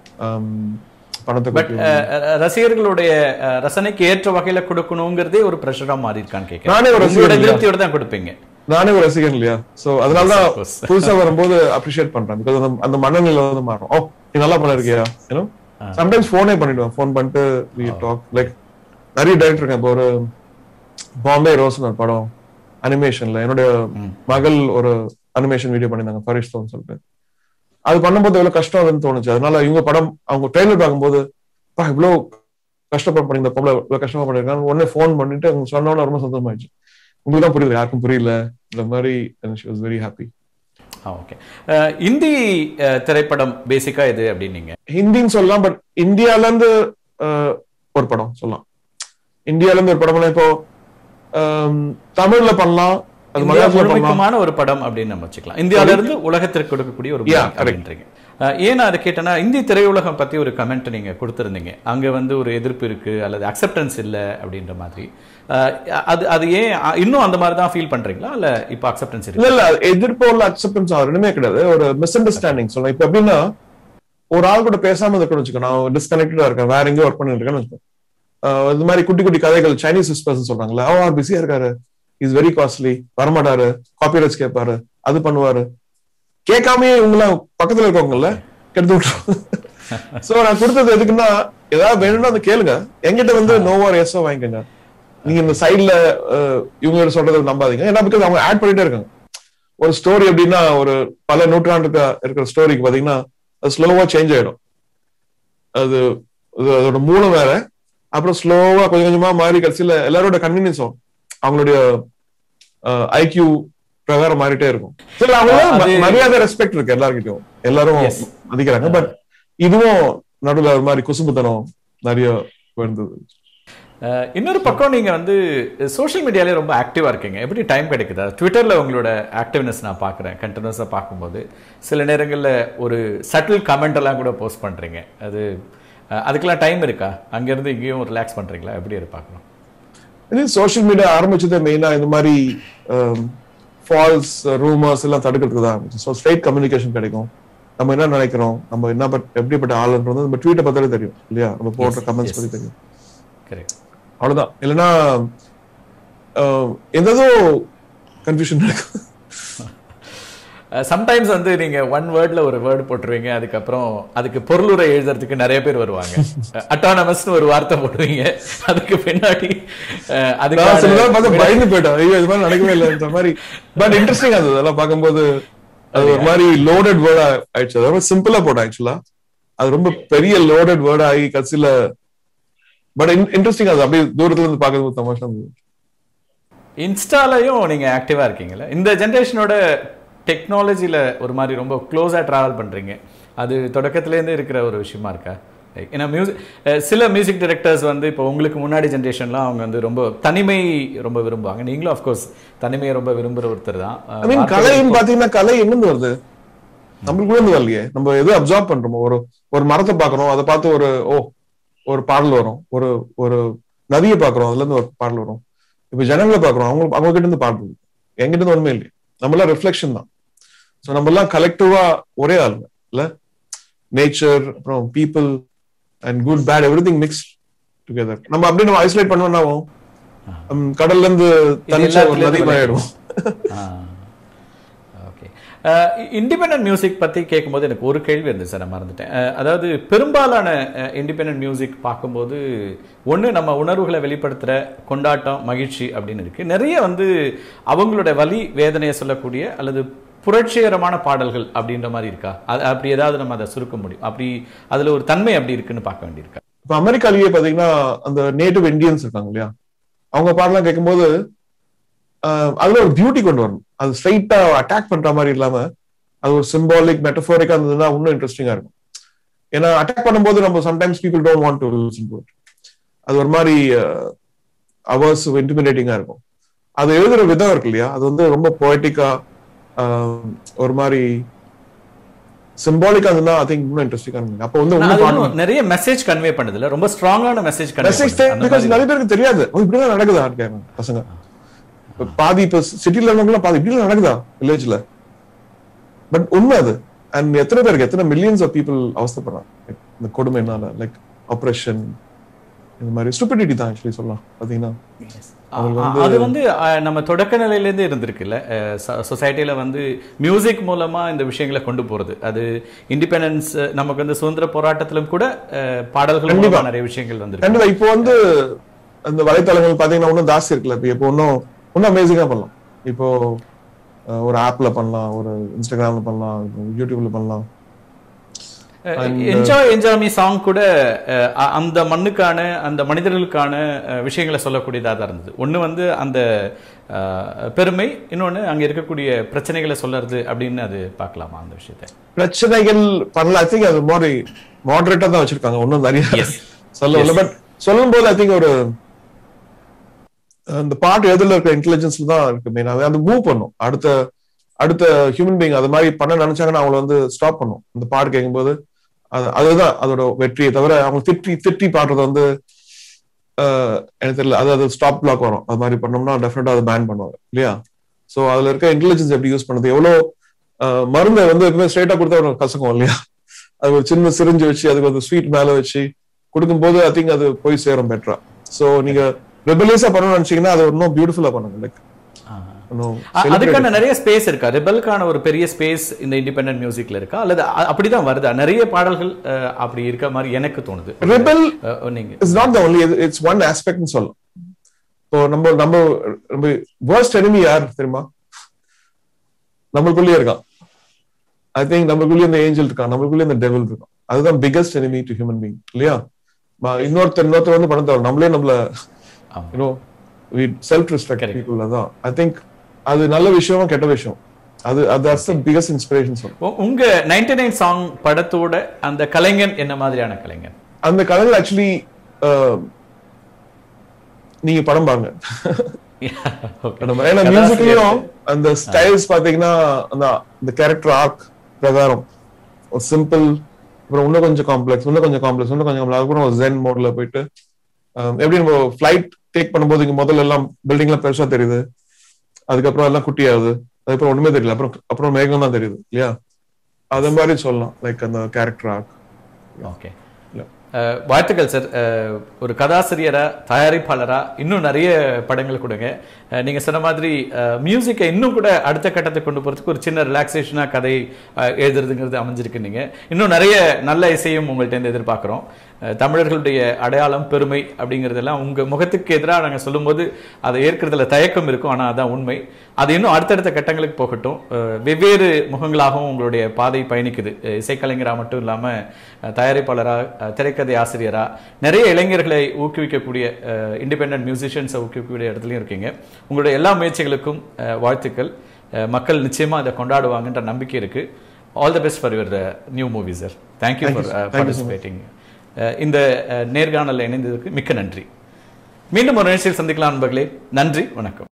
பணத்தை பட் குறித்து ரசிகர்களுடைய அஹ், ரசனைக்கு ஏற்ற வகையில கொடுக்கணுங்கிறதே ஒரு ப்ரெஷரா மாறி இருக்கான்னு கேட்கிறேன் நானே ஒரு உங்களோட ரசிகன் இல்லையா? திருப்தியோட தான் கொடுப்பீங்க நானே ஒரு ரசிகன் இல்லையா சோ அதனாலதான் Of course. புதுசா வரும்போது அப்ரிஷியேட் பண்றேன் பிகாஸ் அந்த அந்த மனநிலை வந்து மாறும் ஓ நீ நல்லா பண்ணிருக்கியா ஏன்னா ஆ. சம்டைம்ஸ் போனே பண்ணிடுவேன் ஃபோன் பண்ணிட்டு வி டாக் லைக் நிறைய டைரக்டர் இருக்கேன் இப்போ ஒரு பாம்பே ரோஸ் ஒரு படம் அனிமேஷன்ல என்னுடைய ம். மகள் ஒரு அனிமேஷன் வீடியோ பண்ணியிருந்தாங்க ஃபரிஷ்தோன்னு சொல்லிட்டு அது பண்ணும்போது எவ்வளவு கஷ்டம் அதுன்னு தோணுச்சு அதனால இவங்க படம் அவங்க ட்ரெயிலர் பார்க்கும்போது பா இவ்வளவு கஷ்டப்பட பண்ணி இந்த பொம்பளை இவ்வளவு கஷ்டமா பண்ணிருக்காங்க உடனே ஃபோன் பண்ணிட்டு அவங்க சொன்னோன்னு ரொம்ப சந்தோஷமாயிடுச்சு உங்களுக்கு தான் புரியல யாருக்கும் புரியல இந்த மாதிரி she was very happy okay Hindi அஹ், திரைப்படம் பேசிக்கா இது அப்படின்னீங்க ஹிந்தின்னு சொல்லலாம் பட் இந்தியால இருந்து அஹ், ஒரு படம் சொல்லலாம் இந்தியால இருந்து ஒரு படம் இப்போ ஆம், தமிழ்ல பண்ணலாம் அது இந்தியா மலையாளத்துல பண்ணலாம் முழுமைக்குமான ஒரு படம் அப்படின்னு நம்ம வச்சுக்கலாம் இந்தியால இருந்து உலகத்திற்கு கொடுக்கக்கூடிய ஒரு Yeah, படம் correct. அப்படின்றீங்க அஹ், ஏன் நான் அதை கேட்டேன்னா இந்தி திரையுலகம் பத்தி ஒரு கமெண்ட் நீங்க கொடுத்திருந்தீங்க அங்க வந்து ஒரு எதிர்ப்பு இருக்கு அல்லது அக்செப்டன்ஸ் இல்ல அப்படின்ற மாதிரி அஹ், அது அது ஏன் அ- இன்னும் அந்த மாதிரி தான் ஃபீல் பண்றீங்களா இல்ல இப்போ அக்செப்டன்ஸ் இல்ல இருக்கு இல்ல எதிர்ப்பு உள்ள அக்செப்டன்ஸ் ரெண்டுமே கிடையாது ஒரு மிஸ் அண்டர்ஸ்டாண்டிங் சொல்லலாம் இப்ப எப்படின்னா ஒரு ஆள் கூட பேசாம இருக்கணும்னு வச்சுக்கோ நான் டிஸ்கனெக்டடா இருக்கேன் வேற எங்கேயோ ஒர்க் பண்ணிட்டு இருக்கேன்னு வச்சுக்கோ ஆஹ் இது மாதிரி குட்டி குட்டி கதைகள் சைனீஸ் பர்சன் சொல்றாங்களா ஓ அவர் பிஸியா இருக்காரு இஸ் வெரி காஸ்ட்லி வரமாட்டாரு காப்பிரைட்ஸ் கேட்பாரு அது பண்ணுவாரு கேட்காமயே இவங்களாம் பக்கத்துல இருக்கவங்கல்ல கெடுத்து விட்டுரும் சோ நான் கொடுத்தது எதுக்குன்னா ஏதாவது வேணும்னா அதை கேளுங்க என்கிட்ட வந்து நோவா எஸ்ஓ வாங்கிக்கோங்க நீங்க இந்த சைட்ல இவங்க சொல்றதை நம்பாதீங்க ஏன்னா பிகாஸ் அவங்க ஆட் பண்ணிட்டே இருக்காங்க ஒரு ஸ்டோரி எப்படின்னா ஒரு பல நூற்றாண்டுக்கு இருக்கிற ஸ்டோரிக்கு பாத்தீங்கன்னா அது ஸ்லோவா சேஞ்ச் ஆயிடும் அது அது அதோட மூலம் வேற அப்புறம் ஸ்லோவா கொஞ்சம் கொஞ்சமா மாறி கடைசியில எல்லாரோட கன்வீனியன்ஸ் ஆகும் அவங்களுடைய ஐக்யூ பிரகாரம் மாறிட்டே இருக்கும் சரி அவங்க அது- மரியாதை ரெஸ்பெக்ட் இருக்கு எல்லார்கிட்டயும் எல்லாரும் Yes. மதிக்கிறாங்க பட் இதுவும் நடுவுல ஒரு மாதிரி குசும்புத்தனம் நிறைய இருந்தது அஹ், இன்னொரு பக்கம் நீங்க வந்து சோஷியல் மீடியாலே ரொம்ப ஆக்டிவா இருக்கீங்க எப்படி டைம் கிடைக்குதா ட்விட்டர்ல உங்களோட ஆக்டிவ்னஸ் நான் பார்க்குறேன் கண்டினியூஸாக பார்க்கும்போது சில நேரங்கள்ல ஒரு சட்டில் கமெண்ட் எல்லாம் கூட போஸ்ட் பண்றீங்க அது அஹ், அதுக்கெல்லாம் டைம் இருக்கா அங்கிருந்து இங்கேயும் ரிலாக்ஸ் பண்றீங்களா எப்படி அது பார்க்கணும் இது சோஷியல் மீடியா ஆரம்பிச்சதே மெயினா இந்த மாதிரி ஃபால்ஸ் ரூமர்ஸ் எல்லாம் தடுக்கிறதுக்கு தான் ஸோ ஸ்ட்ரைட் கம்யூனிகேஷன் கிடைக்கும் நம்ம என்ன நினைக்கிறோம் நம்ம என்ன பட் எப்படிப்பட்ட ஆளுன்றது நம்ம ட்வீட்டை பார்த்தாலே தெரியும் இல்லையா நம்ம போடுற Yes, கமெண்ட்ஸ் yes. பத்தி தெரியும் கரெக்ட் அவ்வளவுதான் இல்லைன்னா அஹ், எந்ததோ கன்ஃபியூஷன் இருக்கும் சம்டைம்ஸ் வந்து நீங்க ஒன் வேர்ட்ல ஒரு வேர்டு போட்டுருவீங்க அதுக்கப்புறம் அதுக்கு பொருளுரை எழுதுறதுக்கு நிறைய பேர் வருவாங்க அட்டானமஸ்னு ஒரு வார்த்தை போடுவீங்க அதுக்கு பின்னாடி அஹ், நான் சில நேரம் பார்த்து அதுக்கான பயந்து போயிட்டேன் ஐயோ இது மாதிரி நடக்கவே இல்லைன்ற மாதிரி பட் இன்ட்ரெஸ்டிங் அது அதெல்லாம் பார்க்கும்போது அது ஒரு மாதிரி லோடட் வேர்டா ஆயிடுச்சு அது ரொம்ப சிம்பிளா போட்டேன் ஆக்சுவலா அது ரொம்ப பெரிய லோடட் வேர்ட் ஆகி கடைசியில பட் இன்ட்ரெஸ்டிங் அது அப்படியே தூரத்துல இருந்து பார்க்கறது தமாஷா இருந்தது இன்ஸ்டாலையும் நீங்க ஆக்டிவா இருக்கீங்கல்ல இந்த ஜென்ரேஷனோட டெக்னாலஜில ஒரு மாதிரி ரொம்ப க்ளோஸா டிராவல் பண்றீங்க அது தொடக்கத்திலேருந்து இருக்கிற ஒரு விஷயமா இருக்கா Like, ஏன்னா மியூசிக் சில மியூசிக் டைரக்டர்ஸ் வந்து இப்போ உங்களுக்கு முன்னாடி ஜென்ரேஷன்லாம் அவங்க வந்து ரொம்ப தனிமை ரொம்ப விரும்புவாங்க நீங்களும் அஃப்கோர்ஸ் தனிமையை ரொம்ப விரும்புற ஒருத்தர் தான் ஐ மீன் கலைன்னு பாத்தீங்கன்னா கலை எங்கிருந்து வருது நம்மளுக்குள்ள இருந்து வரலையே நம்ம எது அப்சர்வ் பண்றோமோ ஒரு ஒரு மரத்தை பாக்குறோம் அதை பார்த்து ஒரு ஓ ஒரு பாடல் வரும் ஒரு ஒரு நதியை பாக்குறோம் அதுல இருந்து ஒரு பாடல் வரும் இப்ப ஜனங்களை பாக்குறோம் அவங்க அவங்க கிட்ட இருந்து பாடல் வருது. என்கிட்ட இருந்து ஒண்ணுமே இல்லையே நம்ம எல்லாம் ரிஃப்ளெக்ஷன் தான் ஸோ நம்ம எல்லாம் கலெக்டிவா ஒரே ஆளுங்க இல்ல நேச்சர் அப்புறம் people and good bad everything mix together நம்ம அப்படியே நம்ம ஐசோலேட் பண்ணோம்னா கடல்ல இருந்து தனிச்சா ஒரு நதி மாதிரி ஆயிடும் ஓகே இண்டிபெண்டன்ட் மியூசிக் பற்றி கேட்கும்போது எனக்கு ஒரு கேள்வி இருந்துச்சு சார் நான் மறந்துட்டேன் அஹ், அதாவது பெரும்பாலான இண்டிபெண்டன்ட் மியூசிக் பார்க்கும்போது ஒன்று நம்ம உணர்வுகளை வெளிப்படுத்துகிற கொண்டாட்டம் மகிழ்ச்சி அப்படின்னு இருக்கு நிறைய வந்து அவங்களோட வலி வேதனையை சொல்லக்கூடிய அல்லது புரட்சிகரமான பாடல்கள் அப்படின்ற மாதிரி இருக்கா அது அப்படி ஏதாவது நம்ம அதை சுருக்க முடியும் அப்படி அதில் ஒரு தன்மை அப்படி இருக்குன்னு பார்க்க வேண்டியிருக்கா இப்ப அமெரிக்காலேயே பாத்தீங்கன்னா அந்த நேட்டிவ் இந்தியன்ஸ் இருக்காங்க இல்லையா அவங்க பாடலாம் கேட்கும்போது ஆஹ், அதுல ஒரு பியூட்டி கொண்டு வரணும் அது ஸ்ட்ரைட்டா அட்டாக் பண்ற மாதிரி இல்லாம அது ஒரு சிம்பாலிக் மெட்டஃபோரிக்கா இருந்ததுன்னா இன்னும் இன்ட்ரெஸ்டிங்கா இருக்கும் ஏன்னா அட்டாக் பண்ணும்போது நம்ம sometimes people don't want to listen to அது ஒரு மாதிரி அவர்ஸ் இன்டிமிடேட்டிங்கா இருக்கும் அது எழுதுற விதம் இருக்கு இல்லையா அது வந்து ரொம்ப பொயட்டிக்கா ஒரு மாதிரி சிம்பாலிக்கா இருந்தா ஐ திங்க் இன்னும் இன்ட்ரெஸ்டிங்கா இருக்கும் அப்போ வந்து அது இன்னும் பாடணும் இன்னும் நிறைய மெசேஜ் கன்வே பண்ணுதுல ரொம்ப ஸ்ட்ராங்கான மெசேஜ் மெசேஜ் கன்வே பிகாஸ் நிறைய பேருக்கு தெரியாது ஓ இப்படிதான் நடக்குதா கேட்கறாங்க பசங்க இப்ப பாதி இப்ப சிட்டில இருந்தவங்க பாதி இப்படிலாம் நடக்குதா வில்லேஜ்ல பட் உண்மை அது அண்ட் எத்தனை பேருக்கு எத்தனை மில்லியன்ஸ் ஆஃப் பீப்புள் அவஸ்தப்படுறாங்க Like, இந்த கொடுமைனால லைக் ஆப்ரேஷன் இந்த மாதிரி ஸ்டூபிடிட்டி தான் ஆக்சுவலி சொல்லலாம் பாத்தீங்கன்னா அவங்க ஆ, அது வந்து அஹ், நம்ம தொடக்க நிலையிலேருந்தே இருந்திருக்குல்ல சொசைட்டில வந்து மியூசிக் மூலமா இந்த விஷயங்களை கொண்டு போறது அது இண்டிபெண்டன்ஸ் நமக்கு வந்து சுதந்திர போராட்டத்திலும் கூட அஹ், பாடல்கள் மூலமா நிறைய விஷயங்கள் வந்திருக்கு கண்டிப்பா இப்போ வந்து அந்த வலைத்தளங்கள் பாத்தீங்கன்னா இன்னும் ஜாஸ்தி இருக்குல்ல இப்போ இப்போ இன்னும் இன்னும் அமேசிங்கா பண்ணலாம் இப்போ அஹ், ஒரு ஆப்ல பண்ணலாம் ஒரு இன்ஸ்டாகிராம்ல பண்ணலாம் இப்போ யூடியூப்ல பண்ணலாம் என்ஜாய் என்ஜாய் மீ சாங் கூட அஹ், அ- அந்த மண்ணுக்கான அந்த மனிதர்களுக்கான அஹ், விஷயங்களை சொல்லக்கூடியதாக தான் இருந்தது ஒண்ணு வந்து அந்த அஹ், பெருமை இன்னொன்னு அங்க இருக்கக்கூடிய பிரச்சனைகளை சொல்லறது அப்படின்னு அது பார்க்கலாமா அந்த விஷயத்தை பிரச்சனைகள் பண்ணல ஐ திங்க் அது மாதிரி மாடரேட்டா தான் வச்சிருக்காங்க ஒன்றும் நிறைய Yes. சொல்லல பட் சொல்லும் போது ஐ திங்க் ஒரு அந்த பாட்டு எதுல இருக்க இன்டெலிஜென்ஸ்ல தான் இருக்கு மெயினாவே அது மூவ் பண்ணும் அடுத்த அடுத்த ஹியூமன் பீங் அது மாதிரி பண்ண நினைச்சாங்கன்னா அவங்கள வந்து ஸ்டாப் பண்ணும் அந்த பாட்டு கேட்கும்போது அது அதுதான் அதோட வெற்றியை தவிர அவங்க திட்டி திட்டி பாடுறது வந்து ஆஹ், எனக்கு தெரியல அது அது ஸ்டாப் பிளாக் வரும் அது மாதிரி பண்ணோம்னா டெஃபினட்டா அதை பேன் பண்ணுவாங்க இல்லையா சோ அதுல இருக்க இன்டெலிஜென்ஸ் எப்படி யூஸ் பண்ணுது எவ்வளவு ஆஹ், மருந்தை வந்து எப்பவுமே ஸ்ட்ரைட்டா கொடுத்தா ஒரு கசக்கும் இல்லையா அது ஒரு சின்ன சிரிஞ்சு வச்சு அதுக்கு ஒரு ஸ்வீட் மேல வச்சு கொடுக்கும்போது ஐ திங்க் அது போய் சேரும் பெட்டரா சோ நீங்க ரெபலியஸா பண்ணணும்னு நினைச்சீங்கன்னா அது இன்னும் பியூட்டிஃபுல்லா பண்ணுங்க லைக் இன்னும் அ- அதுக்கான நிறைய ஸ்பேஸ் இருக்கா ரிபலுக்கான ஒரு பெரிய ஸ்பேஸ் இந்த இண்டிபெண்டன்ட் மியூசிக்ல இருக்கா அல்லது அ- அப்படிதான் வருதா நிறைய பாடல்கள் அஹ், அப்படி இருக்க மாதிரி எனக்கு தோணுது ரெபல் அஹ், நீங்க is not the only it's one ஆஸ்பெக்ட்னு சொல்லலாம் இப்போ நம்ம நம்ம நம்ம வேர்ஸ்ட் enemy யார் தெரியுமா நம்மளுக்குள்ளேயே இருக்கான் ஐ திங்க் நம்மளுக்குள்ளேயே இந்த ஏஞ்சல் இருக்கான் நம்மளுக்குள்ளேயே இந்த டெவல் இருக்கான் அதுதான் biggest enemy to human being இல்லையா ம- இன்னொருத்தர் இன்னொருத்தர் வந்து பணம் தரும் நம்மளே நம்மள ஆமா. You know we self respect Correct. People அதான் ஐ திங்க் அது நல்ல விஷயமா கெட்ட விஷயம் அது that's the பிகஸ்ட் இன்ஸ்பிரேஷன் சொல்றேன் உ- உங்க நைன்டி நைன் சாங் படத்தோட அந்த கலைஞன் என்ன மாதிரியான கலைஞன் அந்த கலைஞர் ஆக்சுவலி நீங்க படம் பாருங்க Okay. நம்ம ஏன்னா கதாசிரியர். மியூசிக்லயும் அந்த ஸ்டைல்ஸ் பாத்தீங்கன்னா அந்த இந்த கேரக்டர் ஆர்க் பிரகாரம் ஒரு சிம்பிள் அப்புறம் இன்னும் கொஞ்சம் காம்ப்ளெக்ஸ் இன்னும் கொஞ்சம் காம்ப்ளெக்ஸ் இன்னும் கொஞ்சம் complex, அதுக்கப்புறம் ஒரு ஜென் மோட்ல போயிட்டு அஹ், எப்படி நம்ம ஃபிளைட் டேக் பண்ணும்போது இங்க முதல்ல எல்லாம் பில்டிங் எல்லாம் பெருசா தெரியுது அதுக்கப்புறம் எல்லாம் குட்டி ஆகுது அதுக்கப்புறம் ஒண்ணுமே தெரியல அப்புறம் அப்புறம் மேகம் தான் தெரியுது இல்லையா அது மாதிரி சொல்லலாம் லைக் அந்த கேரக்டர் ஆர்க் ஓகே Yeah. அஹ், வாழ்த்துக்கள் சார் அஹ், ஒரு கதாசிரியரா தயாரிப்பாளரா இன்னும் நிறைய படங்கள் கொடுங்க அஹ், நீங்க சொன்ன மாதிரி மியூசிக்கை இன்னும் கூட அடுத்த கட்டத்துக்கு கொண்டு போறதுக்கு ஒரு சின்ன ரிலாக்ஸேஷனா கதை அஹ், எழுதுறதுங்கிறது அமைஞ்சிருக்கு நீங்க இன்னும் நிறைய நல்ல இசையும் உங்கள்ட்ட இருந்து எதிர்பார்க்கிறோம் அஹ், தமிழர்களுடைய அடையாளம் பெருமை அப்படிங்கிறதெல்லாம் உங்க முகத்துக்கு எதிராக நாங்க சொல்லும்போது அதை ஏற்கிறதுல தயக்கம் இருக்கும் ஆனா அதான் உண்மை அது இன்னும் அடுத்தடுத்த கட்டங்களுக்கு போகட்டும் அஹ், வெவ்வேறு முகங்களாகவும் உங்களுடைய பாதை பயணிக்குது அஹ், இசைக்கலைஞரா மட்டும் இல்லாம அஹ், தயாரிப்பாளரா அஹ், திரைக்கதை ஆசிரியரா நிறைய இளைஞர்களை ஊக்குவிக்கக்கூடிய இண்டிபெண்டன்ட் மியூசிஷியன்ஸை ஊக்குவிக்கக்கூடிய இடத்துலையும் இருக்கீங்க உங்களுடைய எல்லா முயற்சிகளுக்கும் அஹ், வாழ்த்துக்கள் அஹ், மக்கள் நிச்சயமா அதை கொண்டாடுவாங்கன்ற நம்பிக்கை இருக்கு all the best for your new movie sir thank you Thank you, ஃபார் sir. Thank you so much. Participating இந்த அஹ், நேர்காணலில் இணைந்ததற்கு மிக்க நன்றி மீண்டும் ஒரு நிகழ்ச்சியில் சந்திக்கலாம் நண்பர்களே நன்றி வணக்கம்